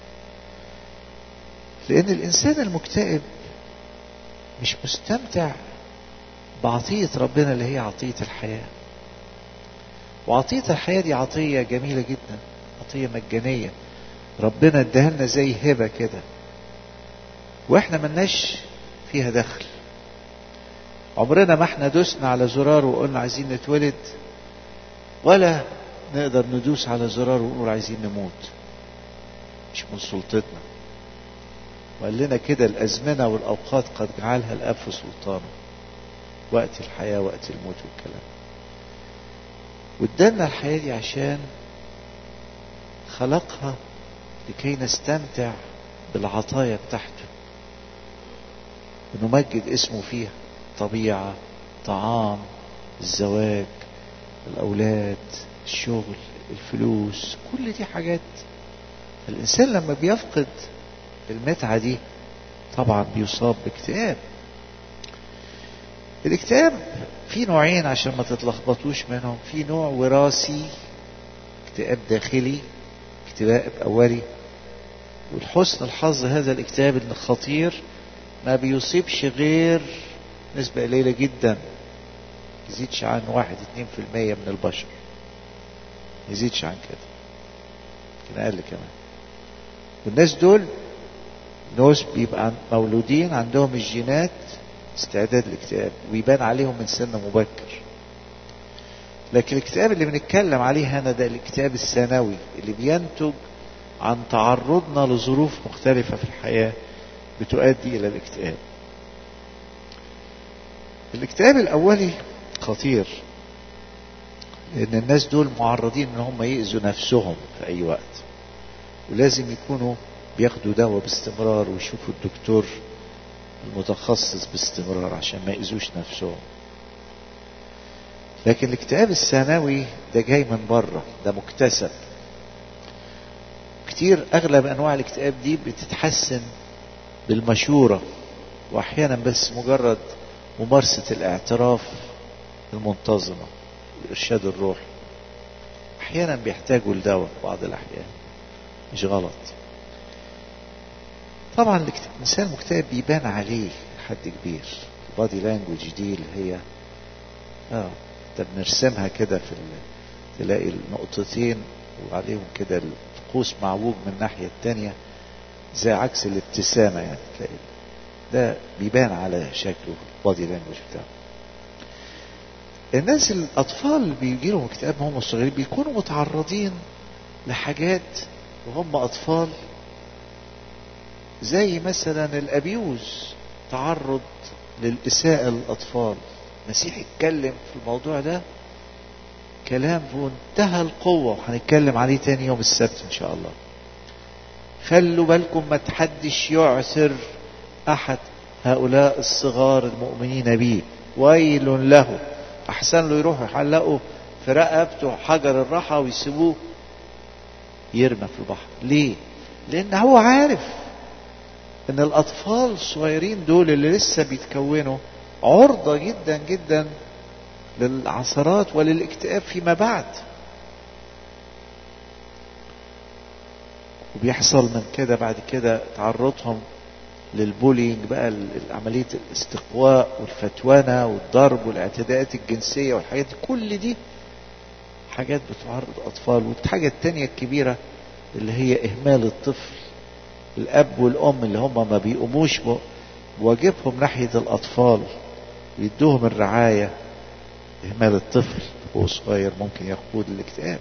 لأن الإنسان المكتئب مش مستمتع بعطية ربنا اللي هي عطية الحياة وعطية الحياة دي عطية جميلة جدا عطية مجانية ربنا اداها لنا زي هبة كده واحنا ملناش فيها دخل عمرنا ما احنا دوسنا على زرار وقلنا عايزين نتولد ولا نقدر ندوس على زرار ونقول عايزين نموت مش من سلطتنا وقال لنا كده الأزمنة والأوقات قد جعلها الأب في سلطانه وقت الحياة وقت الموت والكلام وادانا الحياة دي عشان خلقها لكي نستمتع بالعطايا بتاعته ونمجد اسمه فيها طبيعة طعام الزواج الأولاد الشغل الفلوس كل دي حاجات الإنسان لما بيفقد المتعة دي طبعا بيصاب باكتئاب الاكتئاب في نوعين عشان ما تتلخبطوش منهم في نوع وراثي اكتئاب داخلي اكتئاب أولي والحسن الحظ هذا الاكتئاب الخطير ما بيصيبش غير نسبة قليلة جدا يزيدش عن واحد اتنين في المية من البشر يزيدش عن كده يمكن أقل كمان والناس دول ناس بيبقى مولودين عندهم الجينات استعداد للاكتئاب ويبان عليهم من سن مبكر لكن الاكتئاب اللي بنتكلم عليه هنا ده الاكتئاب الثانوي اللي بينتج عن تعرضنا لظروف مختلفة في الحياة بتؤدي إلى الاكتئاب الاكتئاب الأولي خطير لأن الناس دول معرضين إن هم يأذوا نفسهم في أي وقت ولازم يكونوا بياخدوا دواء باستمرار ويشوفوا الدكتور المتخصص باستمرار عشان ما يأذوش نفسهم لكن الاكتئاب الثانوي ده جاي من بره ده مكتسب كتير اغلب انواع الاكتئاب دي بتتحسن بالمشورة واحيانا بس مجرد ممارسة الاعتراف المنتظمة الارشاد الروحي احيانا بيحتاجوا لدواء بعض الاحيان مش غلط طبعا الانسان المكتئب بيبان عليه حد كبير البادي لانجوج دي اللي هي اه انت بنرسمها كده في تلاقي النقطتين وعليهم كده القوس معوج من الناحية التانية زي عكس الابتسامة يعني تلاقي ده بيبان على شكله البادي لانجوج بتاعه الناس الأطفال اللي بيجي لهم اكتئاب وهم صغيرين بيكونوا متعرضين لحاجات وهم أطفال زي مثلا الابيوز تعرض للإساءة للأطفال المسيح اتكلم في الموضوع ده كلام في منتهى القوة وهنتكلم عليه تاني يوم السبت إن شاء الله خلوا بالكم ما تحدش يعثر أحد هؤلاء الصغار المؤمنين به ويل له أحسن له يروحوا يحلقوا في رقبته حجر الراحة ويسيبوه يرمى في البحر ليه؟ لأن هو عارف ان الاطفال الصغيرين دول اللي لسه بيتكونوا عرضة جدا جدا للعثرات وللاكتئاب فيما بعد وبيحصل من كده بعد كده تعرضهم للبولينج بقى عملية الاستقواء والفتوانة والضرب والاعتداءات الجنسية والحاجات دي كل دي حاجات بتعرض الأطفال والحاجة التانية الكبيرة اللي هي إهمال الطفل الاب والام اللي هم ما بيقوموش بواجبهم ناحيه الاطفال يدوهم الرعايه اهمال الطفل وهو صغير ممكن يقود الاكتئاب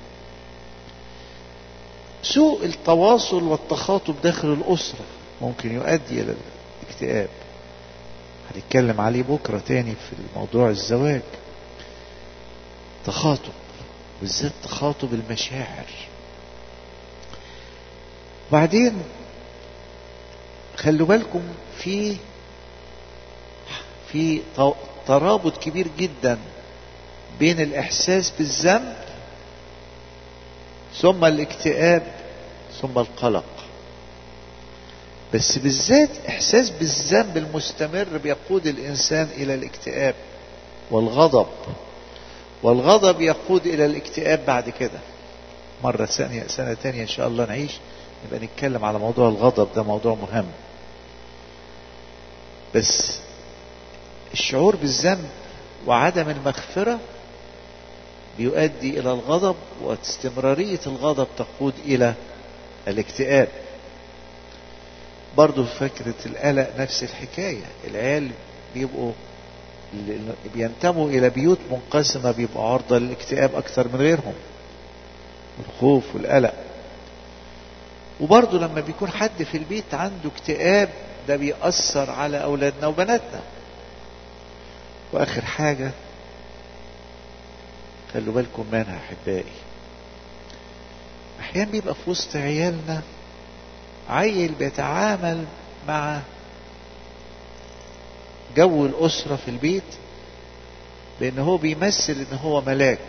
سوء التواصل والتخاطب داخل الاسره ممكن يؤدي الى الاكتئاب هنتكلم عليه بكره تاني في موضوع الزواج تخاطب بالذات تخاطب المشاعر بعدين خلوا بالكم في في ترابط كبير جدا بين الاحساس بالذنب ثم الاكتئاب ثم القلق بس بالذات احساس بالذنب المستمر بيقود الانسان الى الاكتئاب والغضب والغضب يقود الى الاكتئاب بعد كده مرة ثانية سنة تانية ان شاء الله نعيش نبقى نتكلم على موضوع الغضب ده موضوع مهم بس الشعور بالذنب وعدم المغفرة بيؤدي إلى الغضب واستمرارية الغضب تقود إلى الاكتئاب برضو فكرة القلق نفس الحكاية العيال بيبقوا بينتموا إلى بيوت منقسمة بيبقوا عرضة للاكتئاب أكثر من غيرهم الخوف والقلق وبرضه لما بيكون حد في البيت عنده اكتئاب ده بيأثر على أولادنا وبناتنا وآخر حاجة خلوا بالكم منها أحبائي أحيانا بيبقى في وسط عيالنا عيل بيتعامل مع جو الأسرة في البيت بأن هو بيمثل أن هو ملاك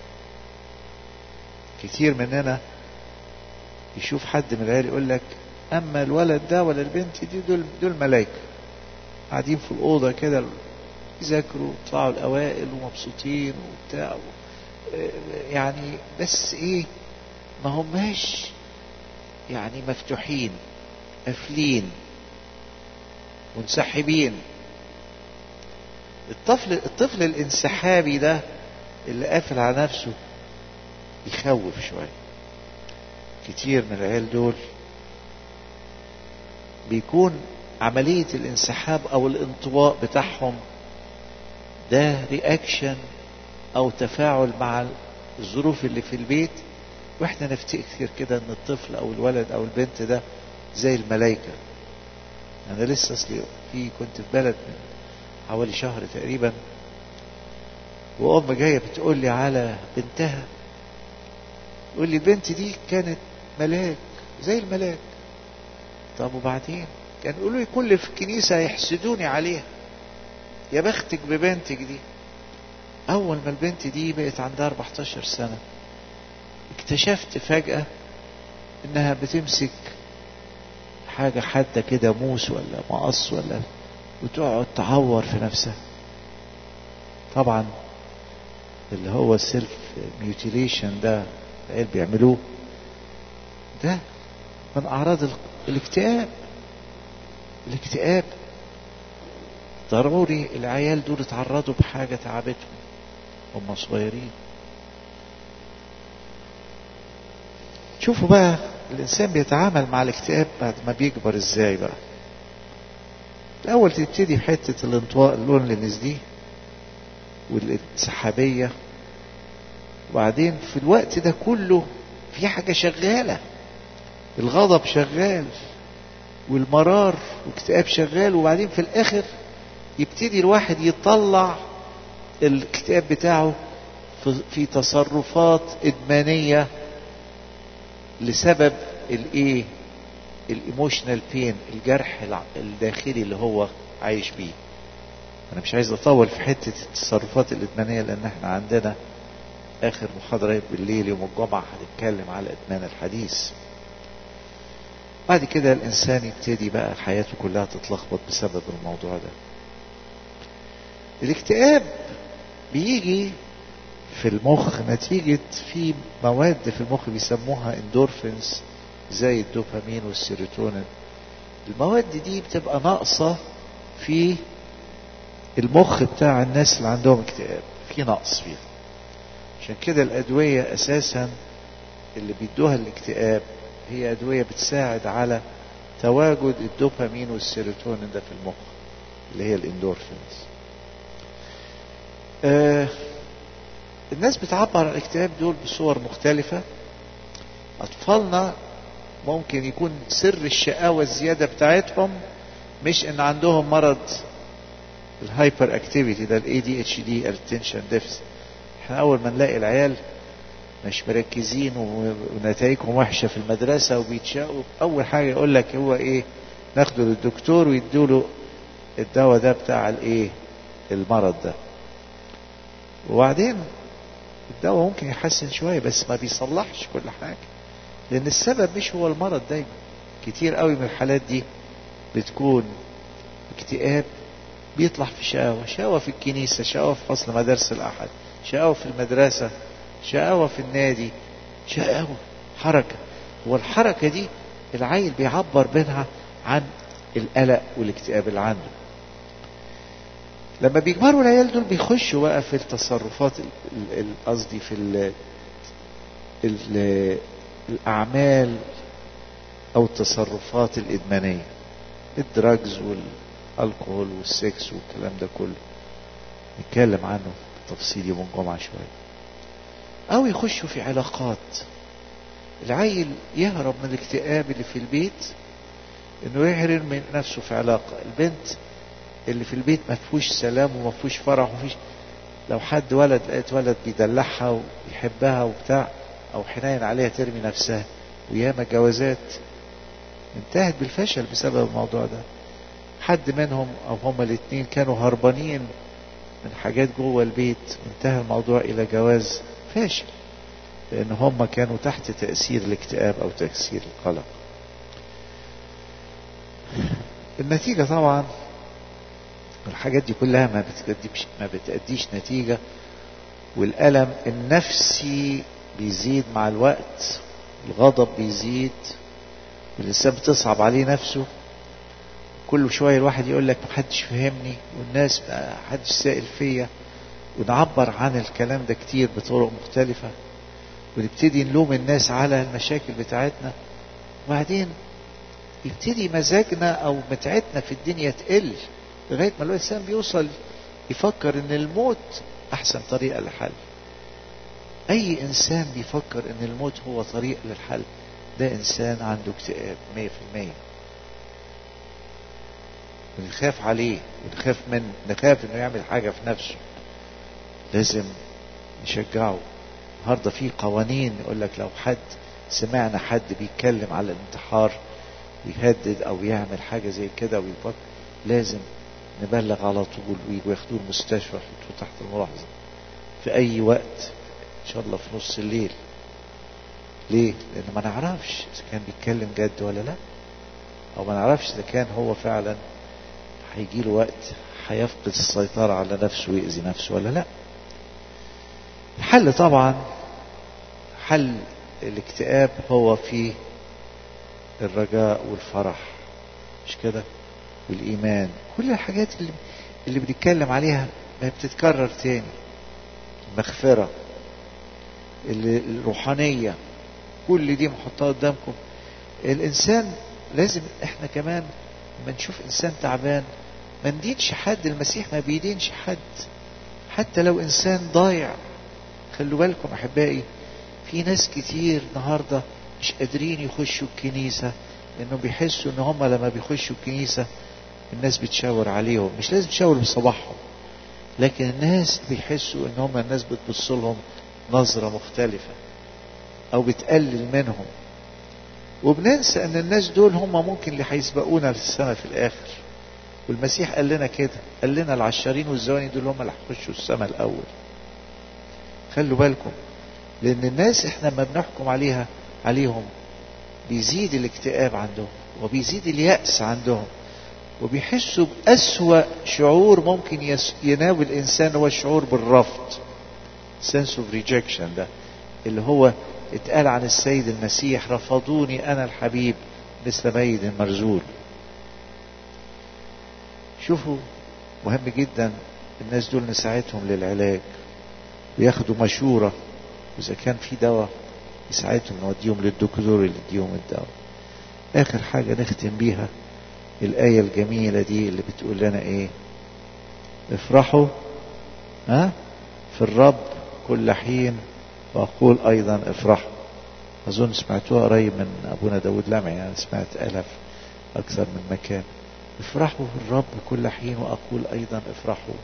كتير مننا يشوف حد من العيال يقول لك اما الولد ده ولا البنت دي دول دول ملايكه قاعدين في الاوضه كده يذاكروا يطلعوا الاوائل ومبسوطين وبتاع يعني بس ايه ما هماش يعني مفتوحين قافلين منسحبين الطفل الطفل الانسحابي ده اللي قافل على نفسه يخوف شويه كتير من العيال دول بيكون عملية الانسحاب أو الانطواء بتاعهم ده رياكشن أو تفاعل مع الظروف اللي في البيت واحنا نفتكر كده ان الطفل او الولد او البنت ده زي الملايكة انا لسه اصلي في كنت في بلد من حوالي شهر تقريبا وام جايه بتقول لي على بنتها تقول لي البنت دي كانت ملاك زي الملاك طب وبعدين كان يقولوا لي كل في الكنيسة يحسدوني عليها يا بختك ببنتك دي أول ما البنت دي بقت عندها 14 سنة اكتشفت فجأة إنها بتمسك حاجة حادة كده موس ولا مقص ولا وتقعد تعور في نفسها طبعا اللي هو السيلف ميوتيليشن ده العيال بيعملوه ده من أعراض الاكتئاب الاكتئاب ضروري العيال دول اتعرضوا بحاجة تعبتهم هم صغيرين شوفوا بقى الإنسان بيتعامل مع الاكتئاب بعد ما بيكبر ازاي بقى الأول تبتدي بحتة الانطواء اللونلينس دي والانسحابية وبعدين في الوقت ده كله في حاجة شغالة الغضب شغال والمرار واكتئاب شغال وبعدين في الاخر يبتدي الواحد يطلع الاكتئاب بتاعه في, في تصرفات ادمانيه لسبب الايه الايموشنال بين الجرح الداخلي اللي هو عايش بيه انا مش عايز اطول في حته التصرفات الادمانيه لان احنا عندنا اخر محاضره بالليل يوم الجمعه هنتكلم على ادمان الحديث بعد كده الانسان يبتدي بقى حياته كلها تتلخبط بسبب الموضوع ده الاكتئاب بيجي في المخ نتيجة في مواد في المخ بيسموها اندورفينز زي الدوبامين والسيروتونين المواد دي بتبقى ناقصة في المخ بتاع الناس اللي عندهم اكتئاب في نقص فيها عشان كده الأدوية أساسا اللي بيدوها الاكتئاب هي أدوية بتساعد على تواجد الدوبامين والسيروتونين ده في المخ اللي هي الاندورفينز آه الناس بتعبر عن الاكتئاب دول بصور مختلفة أطفالنا ممكن يكون سر الشقاوة الزيادة بتاعتهم مش إن عندهم مرض الهايبر اكتيفيتي ده الاي دي اتش دي الاتنشن ديفست احنا أول ما نلاقي العيال مش مركزين ونتائجهم وحشة في المدرسة وبيتشقوا أول حاجة يقول لك هو إيه ناخده للدكتور ويدوله الدواء ده بتاع الإيه المرض ده وبعدين الدواء ممكن يحسن شوية بس ما بيصلحش كل حاجة لأن السبب مش هو المرض دايما كتير قوي من الحالات دي بتكون اكتئاب بيطلع في شقاوة شقاوة في الكنيسة شقاوة في فصل مدارس الأحد شقاوة في المدرسة شقاوة في النادي شقاوة حركة والحركة دي العيل بيعبر منها عن القلق والاكتئاب اللي عنده لما بيكبروا العيال دول بيخشوا بقى في التصرفات قصدي في ال ال الأعمال أو التصرفات الإدمانية الدراجز والألكوهول والسكس والكلام ده كله نتكلم عنه بتفصيل يوم الجمعة شوية أو يخشوا في علاقات العيل يهرب من الاكتئاب اللي في البيت انه يحرم من نفسه في علاقة البنت اللي في البيت ما فيهوش سلام وما فيهوش فرح وما فيش لو حد ولد لقيت ولد بيدلعها ويحبها وبتاع او حنين عليها ترمي نفسها وياما جوازات انتهت بالفشل بسبب الموضوع ده حد منهم او هما الاثنين كانوا هربانين من حاجات جوه البيت وانتهى الموضوع الى جواز فاشل لان هم كانوا تحت تأثير الاكتئاب او تأثير القلق النتيجة طبعا الحاجات دي كلها ما بتأديش ما بتأديش نتيجة والألم النفسي بيزيد مع الوقت الغضب بيزيد والإنسان بتصعب عليه نفسه كل شوية الواحد يقول لك محدش فهمني والناس محدش سائل فيا ونعبر عن الكلام ده كتير بطرق مختلفة ونبتدي نلوم الناس على المشاكل بتاعتنا وبعدين يبتدي مزاجنا او متعتنا في الدنيا تقل لغايه ما الانسان بيوصل يفكر ان الموت احسن طريقه للحل اي انسان بيفكر ان الموت هو طريق للحل ده انسان عنده اكتئاب 100% ونخاف عليه ونخاف من نخاف انه يعمل حاجه في نفسه لازم نشجعه النهارده في قوانين يقول لك لو حد سمعنا حد بيتكلم على الانتحار يهدد او يعمل حاجه زي كده ويفكر لازم نبلغ على طول ويجوا ياخدوه المستشفى يحطوه تحت الملاحظه في اي وقت ان شاء الله في نص الليل ليه؟ لان ما نعرفش اذا كان بيتكلم جد ولا لا او ما نعرفش اذا كان هو فعلا هيجي له وقت هيفقد السيطره على نفسه ويأذي نفسه ولا لا الحل طبعا حل الاكتئاب هو في الرجاء والفرح مش كده والإيمان كل الحاجات اللي, اللي بنتكلم عليها ما بتتكرر تاني المغفرة الروحانية كل دي محطها قدامكم الإنسان لازم احنا كمان لما نشوف إنسان تعبان ما ندينش حد المسيح ما بيدينش حد حتى لو إنسان ضايع خلوا بالكم أحبائي في ناس كتير النهارده مش قادرين يخشوا الكنيسة انه بيحسوا ان هم لما بيخشوا الكنيسة الناس بتشاور عليهم مش لازم تشاور بصباحهم لكن الناس بيحسوا ان هم الناس بتبص لهم نظرة مختلفة او بتقلل منهم وبننسى ان الناس دول هم ممكن اللي هيسبقونا للسماء في الاخر والمسيح قال لنا كده قال لنا العشارين والزواني دول هم اللي هيخشوا السماء الاول خلوا بالكم لان الناس احنا لما بنحكم عليها عليهم بيزيد الاكتئاب عندهم وبيزيد اليأس عندهم وبيحسوا بأسوأ شعور ممكن يناول الإنسان هو الشعور بالرفض sense of rejection ده اللي هو اتقال عن السيد المسيح رفضوني أنا الحبيب مثل ميت مرزول شوفوا مهم جدا الناس دول نساعدهم للعلاج وياخدوا مشورة وإذا كان في دواء يساعدهم نوديهم للدكتور اللي يديهم الدواء آخر حاجة نختم بيها الآية الجميلة دي اللي بتقول لنا إيه افرحوا ها في الرب كل حين وأقول أيضا افرحوا أظن سمعتوها قريب من أبونا داود لمعي يعني سمعت ألف أكثر من مكان افرحوا في الرب كل حين وأقول أيضا افرحوا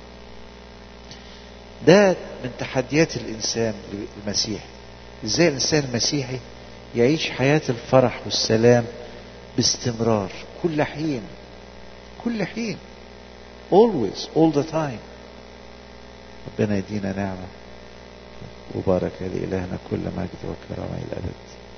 ده من تحديات الإنسان المسيحي إزاي الإنسان المسيحي يعيش حياة الفرح والسلام باستمرار كل حين كل حين always all the time ربنا يدينا نعمة وبارك لإلهنا كل مجد وكرامة إلى الأبد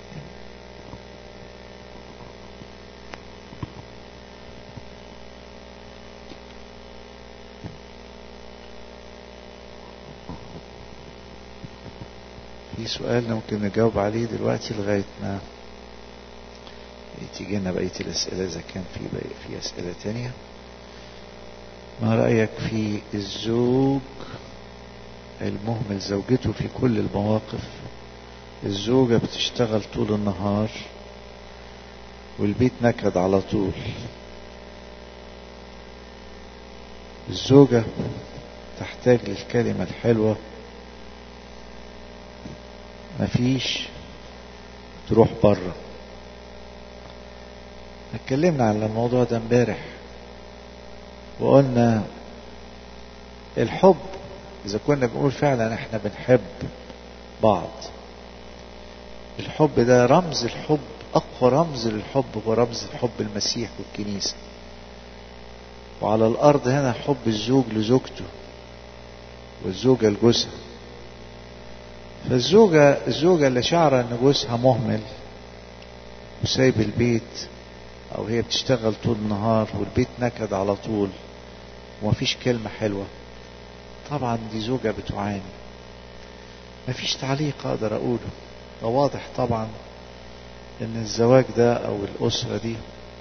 في سؤال ممكن نجاوب عليه دلوقتي لغاية ما تيجي لنا بقية الأسئلة إذا كان في بقية في أسئلة تانية ما رأيك في الزوج المهمل زوجته في كل المواقف الزوجة بتشتغل طول النهار والبيت نكد على طول الزوجة تحتاج للكلمة الحلوة مفيش تروح بره اتكلمنا عن الموضوع ده امبارح وقلنا الحب اذا كنا بنقول فعلا احنا بنحب بعض الحب ده رمز الحب اقوى رمز للحب هو رمز الحب المسيح والكنيسه وعلى الارض هنا حب الزوج لزوجته والزوجه لجوزها فالزوجه الزوجه اللي شعره ان جوزها مهمل وسايب البيت او هي بتشتغل طول النهار والبيت نكد على طول ومفيش كلمة حلوة طبعا دي زوجة بتعاني مفيش تعليق اقدر اقوله ده واضح طبعا ان الزواج ده او الاسرة دي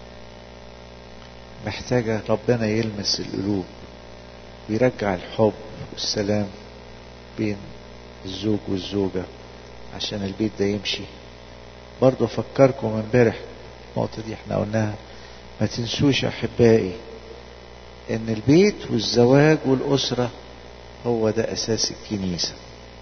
محتاجة ربنا يلمس القلوب ويرجع الحب والسلام بين الزوج والزوجة عشان البيت ده يمشي برضو افكركم امبارح النقطة دي احنا قلناها ما تنسوش احبائي ان البيت والزواج والاسرة هو ده اساس الكنيسة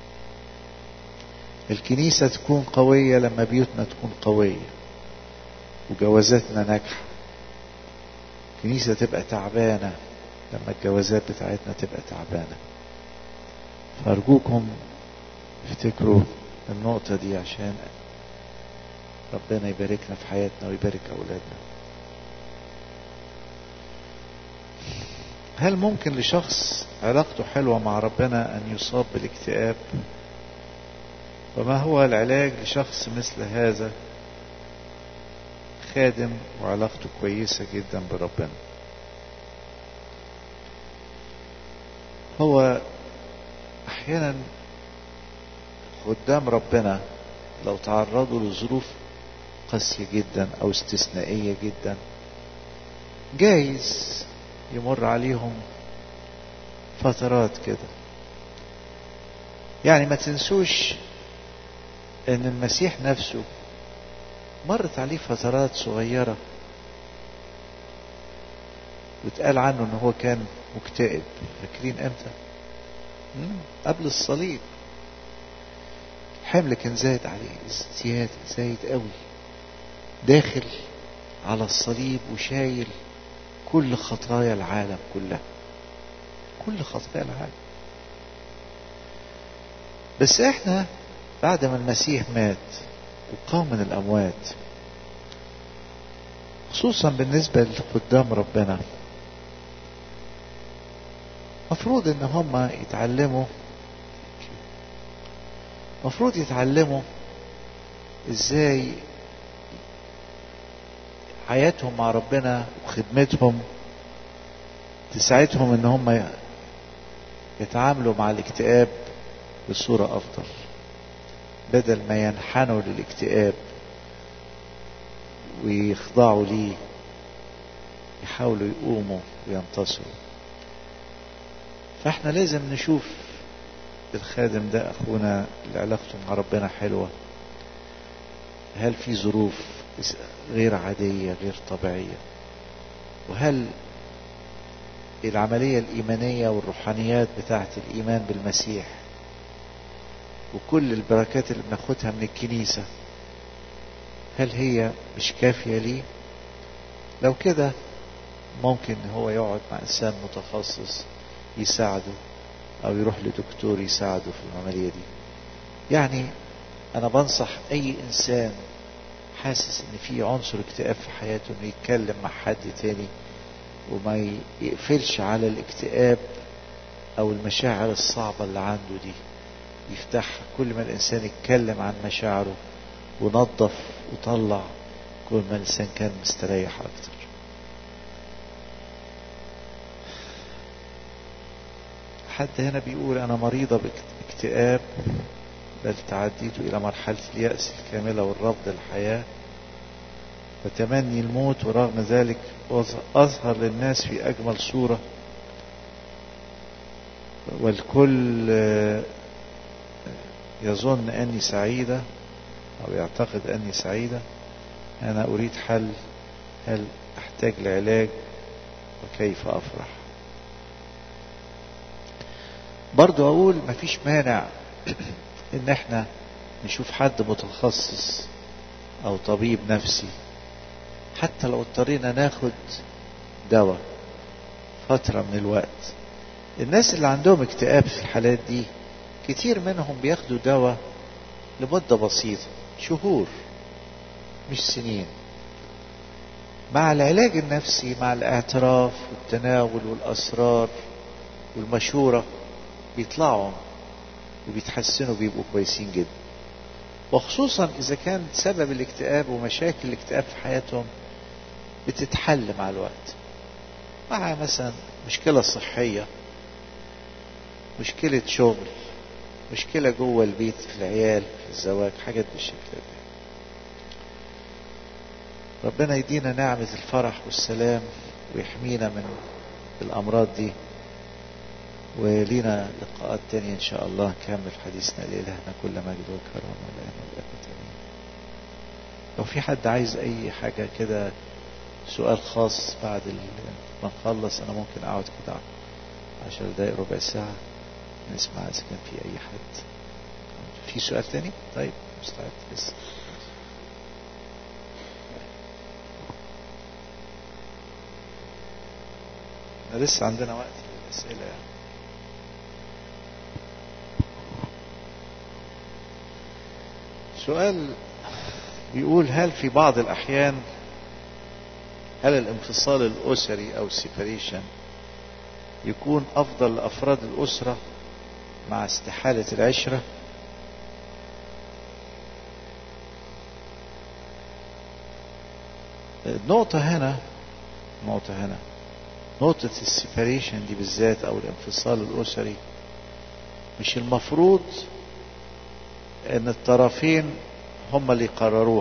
الكنيسة تكون قوية لما بيوتنا تكون قوية وجوازاتنا ناجحة الكنيسة تبقى تعبانة لما الجوازات بتاعتنا تبقى تعبانة فأرجوكم افتكروا النقطة دي عشان ربنا يباركنا في حياتنا ويبارك أولادنا هل ممكن لشخص علاقته حلوة مع ربنا أن يصاب بالاكتئاب وما هو العلاج لشخص مثل هذا خادم وعلاقته كويسة جدا بربنا هو أحيانا قدام ربنا لو تعرضوا لظروف قاسية جدا أو استثنائية جدا جايز يمر عليهم فترات كده يعني ما تنسوش ان المسيح نفسه مرت عليه فترات صغيرة واتقال عنه ان هو كان مكتئب فاكرين امتى قبل الصليب الحمل كان زايد عليه زيادة زايد قوي داخل على الصليب وشايل كل خطايا العالم كلها كل خطايا العالم بس احنا بعد ما المسيح مات وقام من الاموات خصوصا بالنسبة لقدام ربنا مفروض ان هم يتعلموا مفروض يتعلموا ازاي حياتهم مع ربنا وخدمتهم تساعدهم ان هم يتعاملوا مع الاكتئاب بصورة افضل بدل ما ينحنوا للاكتئاب ويخضعوا ليه يحاولوا يقوموا وينتصروا فاحنا لازم نشوف الخادم ده اخونا اللي علاقته مع ربنا حلوة هل في ظروف غير عادية غير طبيعية وهل العملية الإيمانية والروحانيات بتاعة الإيمان بالمسيح وكل البركات اللي بناخدها من الكنيسة هل هي مش كافية ليه لو كده ممكن هو يقعد مع إنسان متخصص يساعده أو يروح لدكتور يساعده في العملية دي يعني أنا بنصح أي إنسان حاسس إن في عنصر اكتئاب في حياته إنه يتكلم مع حد تاني وما يقفلش على الاكتئاب أو المشاعر الصعبة اللي عنده دي يفتحها كل ما الإنسان يتكلم عن مشاعره ونظف وطلع كل ما الإنسان كان مستريح أكتر حد هنا بيقول أنا مريضة باكتئاب بل تعديت إلى مرحلة اليأس الكاملة والرفض للحياة وتمني الموت ورغم ذلك أظهر للناس في أجمل صورة والكل يظن أني سعيدة أو يعتقد أني سعيدة أنا أريد حل هل أحتاج لعلاج وكيف أفرح برضو أقول مفيش مانع إن احنا نشوف حد متخصص أو طبيب نفسي حتى لو اضطرينا ناخد دواء فترة من الوقت الناس اللي عندهم اكتئاب في الحالات دي كتير منهم بياخدوا دواء لمدة بسيطة شهور مش سنين مع العلاج النفسي مع الاعتراف والتناول والأسرار والمشورة بيطلعوا وبيتحسنوا بيبقوا كويسين جدا وخصوصا إذا كان سبب الاكتئاب ومشاكل الاكتئاب في حياتهم بتتحل مع الوقت مع مثلا مشكلة صحية مشكلة شغل مشكلة جوه البيت في العيال في الزواج حاجات بالشكل ده ربنا يدينا نعمة الفرح والسلام ويحمينا من الأمراض دي ولينا لقاءات تانية إن شاء الله نكمل حديثنا لإلهنا كل مجد وكرم والآن والأبد آمين لو في حد عايز أي حاجة كده سؤال خاص بعد ما نخلص أنا ممكن أقعد كده عشر دقايق ربع ساعة نسمع إذا كان في أي حد في سؤال تاني؟ طيب مستعد لسه احنا لسه عندنا وقت للأسئلة يعني. سؤال بيقول هل في بعض الأحيان هل الانفصال الأسري أو السيبريشن يكون أفضل لأفراد الأسرة مع استحالة العشرة النقطة هنا نقطة هنا نقطة السيبريشن دي بالذات أو الانفصال الأسري مش المفروض ان الطرفين هم اللي يقرروها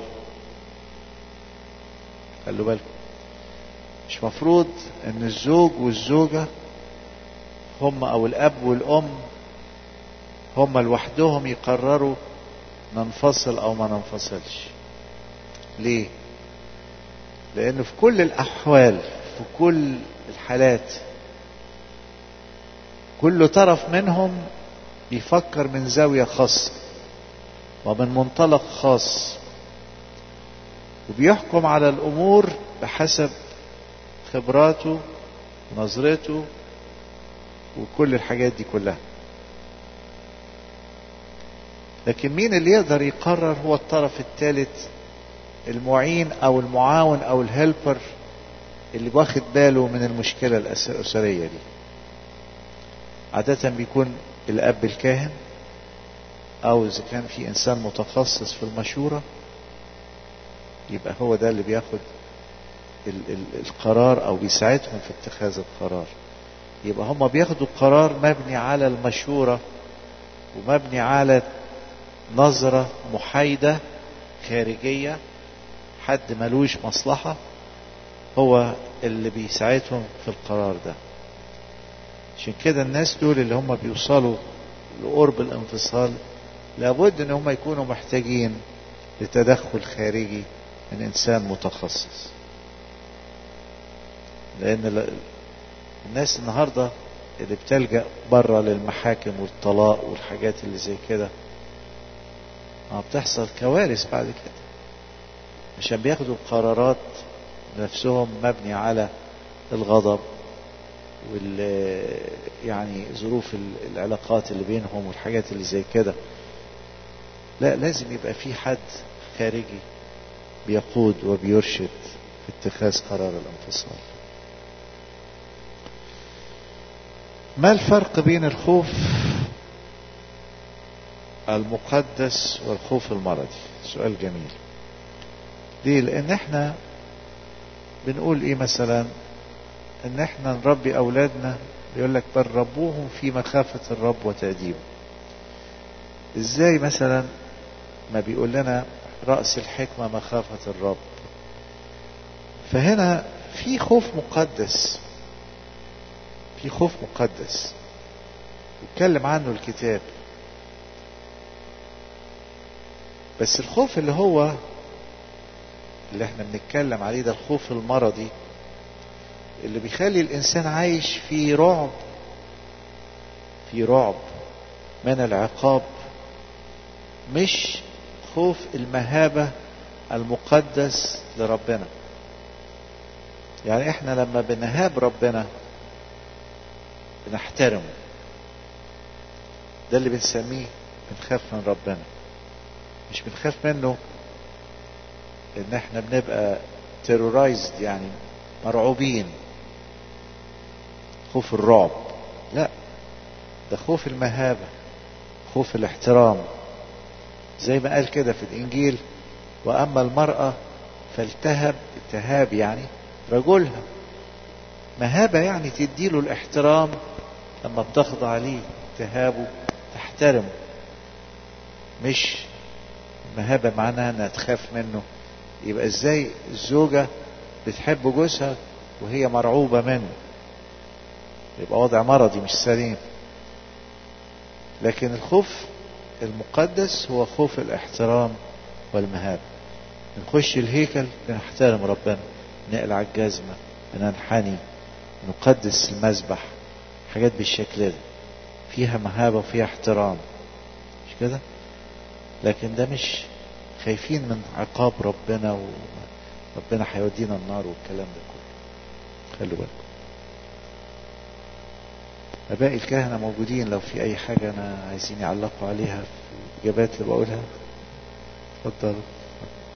خلوا بالكم مش مفروض ان الزوج والزوجة هم او الاب والام هم لوحدهم يقرروا ننفصل او ما ننفصلش ليه لانه في كل الاحوال في كل الحالات كل طرف منهم بيفكر من زاوية خاصة ومن منطلق خاص وبيحكم على الأمور بحسب خبراته ونظرته وكل الحاجات دي كلها لكن مين اللي يقدر يقرر هو الطرف الثالث المعين او المعاون او الهيلبر اللي واخد باله من المشكلة الأسرية دي عادة بيكون الأب الكاهن أو إذا كان في إنسان متخصص في المشورة يبقى هو ده اللي بياخد ال ال القرار أو بيساعدهم في اتخاذ القرار يبقى هم بياخدوا قرار مبني على المشورة ومبني على نظرة محايدة خارجية حد ملوش مصلحة هو اللي بيساعدهم في القرار ده عشان كده الناس دول اللي هم بيوصلوا لقرب الانفصال لابد ان هم يكونوا محتاجين لتدخل خارجي من انسان متخصص لان الناس النهارده اللي بتلجأ بره للمحاكم والطلاق والحاجات اللي زي كده ما بتحصل كوارث بعد كده عشان بياخدوا قرارات نفسهم مبني على الغضب وال يعني ظروف العلاقات اللي بينهم والحاجات اللي زي كده لا لازم يبقى في حد خارجي بيقود وبيرشد في اتخاذ قرار الانفصال ما الفرق بين الخوف المقدس والخوف المرضي سؤال جميل ليه لان احنا بنقول ايه مثلا ان احنا نربي اولادنا يقول لك بل ربوهم في مخافة الرب وتأديبه ازاي مثلا ما بيقول لنا رأس الحكمة مخافة الرب فهنا في خوف مقدس في خوف مقدس يتكلم عنه الكتاب بس الخوف اللي هو اللي احنا بنتكلم عليه ده الخوف المرضي اللي بيخلي الانسان عايش في رعب في رعب من العقاب مش خوف المهابة المقدس لربنا يعني احنا لما بنهاب ربنا بنحترمه ده اللي بنسميه بنخاف من ربنا مش بنخاف منه ان احنا بنبقى terrorized يعني مرعوبين خوف الرعب لا ده خوف المهابة خوف الاحترام زي ما قال كده في الانجيل واما المرأة فالتهب التهاب يعني رجلها مهابة يعني تديله الاحترام لما بتخضع ليه تهابه تحترمه مش مهابة معناها انها تخاف منه يبقى ازاي الزوجة بتحب جوزها وهي مرعوبة منه يبقى وضع مرضي مش سليم لكن الخوف المقدس هو خوف الاحترام والمهابة نخش الهيكل بنحترم ربنا نقلع الجزمة بننحني نقدس المذبح حاجات بالشكل ده فيها مهابة وفيها احترام مش كده لكن ده مش خايفين من عقاب ربنا وربنا هيودينا النار والكلام ده كله خلوا بالكم اباء الكهنة موجودين لو في اي حاجة انا عايزين يعلقوا عليها في الاجابات اللي بقولها اتفضلوا